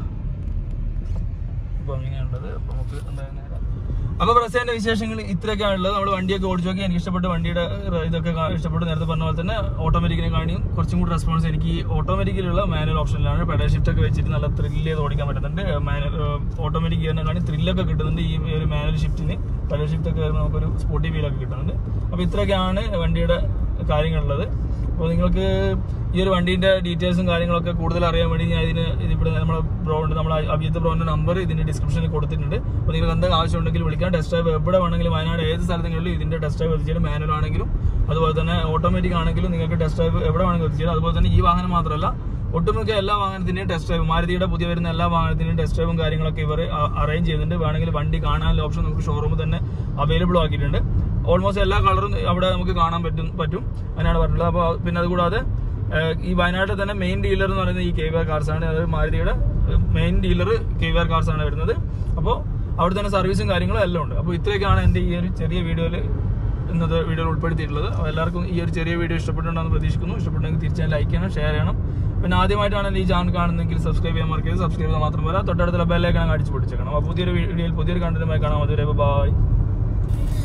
അപ്പോൾ അങ്ങനെയാണുള്ളത് അപ്പോൾ നമുക്ക് എന്തായാലും നേരം അപ്പൊ പ്രസേന്റെ വിശേഷങ്ങൾ ഇത്രയൊക്കെയാണ് ഉള്ളത് നമ്മൾ വണ്ടിയൊക്കെ ഓടിച്ചു നോക്കി എനിക്ക് ഇഷ്ടപ്പെട്ട വണ്ടിയുടെ ര- ഇതൊക്കെ കാ- ഇഷ്ടപ്പെട്ടു നേരത്തെ പറഞ്ഞ പോലെ തന്നെ ഓട്ടോമാറ്റിക്കിനെ കാണിയും കുറച്ചും കൂടി റെസ്പോൺസ് എനിക്ക് ഓട്ടോമാറ്റിക്കിലുള്ള മാനുവൽ ഓപ്ഷനിലാണ് പെഡൽ ഷിഫ്റ്റ് ഒക്കെ വെച്ചിട്ട് നല്ല ത്രില്ല് ചെയ്ത് ഓടിക്കാൻ പറ്റുന്നുണ്ട് മാനുവൽ ഓട്ടോമാറ്റിക് ഗിയറിനെ കാണി ത്രില്ലൊക്കെ കിട്ടുന്നുണ്ട് ഈ ഒരു മാനുവൽ ഷിഫ്റ്റിന് പെഡൽ ഷിഫ്റ്റ് ഒക്കെ വരുമ്പോൾ നമുക്കൊരു സ്പോട്ടി ഫീലൊക്കെ കിട്ടുന്നുണ്ട് അപ്പൊ ഇത്രയൊക്കെയാണ് വണ്ടിയുടെ കാര്യങ്ങളുള്ളത് അപ്പോൾ നിങ്ങൾക്ക് ഈ ഒരു വണ്ടീന്റെ ഡീറ്റെയിൽസും കാര്യങ്ങളൊക്കെ കൂടുതൽ അറിയാൻ വേണ്ടി ഞാൻ ഇതിന് ഇതിവിടെ നമ്മുടെ ബ്രോ ഉണ്ട് നമ്മുടെ അഭിജിത്ത് ബ്രോന്റെ നമ്പർ ഇതിന്റെ ഡിസ്ക്രിപ്ഷനിൽ കൊടുത്തിട്ടുണ്ട് അപ്പോൾ നിങ്ങൾക്ക് എന്തെങ്കിലും ആവശ്യമുണ്ടെങ്കിൽ വിളിക്കാം ടെസ്റ്റ് ഡ്രൈവ് എവിടെ വേണമെങ്കിലും വയനാട് ഏത് സ്ഥലത്തെങ്കിലും ഇതിന്റെ ടെസ്റ്റ് ഡ്രൈവ് എത്തിച്ചാലും മാനുവൽ ആണെങ്കിലും അതുപോലെ തന്നെ ഓട്ടോമാറ്റിക് ആണെങ്കിലും നിങ്ങൾക്ക് ടെസ്റ്റ് ഡ്രൈവ് എവിടെ വേണമെങ്കിലും എത്തിച്ചാലും അതുപോലെ തന്നെ ഈ വാഹനം മാത്രമല്ല ഒട്ടുമിക്ക എല്ലാ വാഹനത്തിന്റെയും ടെസ്റ്റ് ഡ്രൈവ് മാരുതിയുടെ പുതിയ വരുന്ന എല്ലാ വാഹനത്തിന്റെയും ടെസ്റ്റ് ഡ്രൈവും കാര്യങ്ങളൊക്കെ ഇവർ അറേഞ്ച് ചെയ്യുന്നുണ്ട് വേണമെങ്കിൽ വണ്ടി കാണാനുള്ള ഓപ്ഷൻ നമുക്ക് ഷോറൂമിൽ തന്നെ അവൈലബിൾ ആക്കിയിട്ടുണ്ട് ഓൾമോസ്റ്റ് എല്ലാ കളറും അവിടെ നമുക്ക് കാണാൻ പറ്റും പറ്റും അങ്ങനെയാണ് പറഞ്ഞിട്ടുള്ളത് അപ്പോൾ പിന്നെ അതുകൂടാതെ ഏഹ്, ഈ വയനാട്ടിൽ തന്നെ മെയിൻ ഡീലർ എന്ന് പറയുന്നത് ഈ കെ വി ആർ കാർസ് ആണ് അതായത് മാരുതിയുടെ main dealer K V R cars ആണ് വരുന്നത് അപ്പോൾ അവിടെ തന്നെ സർവീസും കാര്യങ്ങളും എല്ലാം ഉണ്ട് അപ്പോൾ ഇത്രയൊക്കെയാണ് എൻ്റെ ഈ ഒരു ചെറിയ വീഡിയോയിൽ ഇന്നത്തെ വീഡിയോയിൽ ഉൾപ്പെടുത്തിയിട്ടുള്ളത് അപ്പോൾ എല്ലാവർക്കും ഈ ഒരു ചെറിയ വീഡിയോ ഇഷ്ടപ്പെട്ടുണ്ടെന്ന് പ്രതീക്ഷിക്കുന്നു ഇഷ്ടപ്പെട്ടെങ്കിൽ തീർച്ചയായും ലൈക്ക് ചെയ്യണം ഷെയർ ചെയ്യണം പിന്നെ ആദ്യമായിട്ടാണ് ഈ ചാനൽ കാണുന്നതെങ്കിൽ സബ്സ്ക്രൈബ് ചെയ്യാൻ മറക്കരുത് സബ്സ്ക്രൈബ് ചെയ്താൽ മാത്രം പോരാ തൊട്ടടുത്തുള്ള ബെല്ലൈക്കണം അടിച്ച് പൊടിച്ചേക്കണം അപ്പോൾ പുതിയൊരു വീഡിയോയിൽ പുതിയൊരു കണ്ടന്റുമായി കാണാം അതുവരെ ബൈ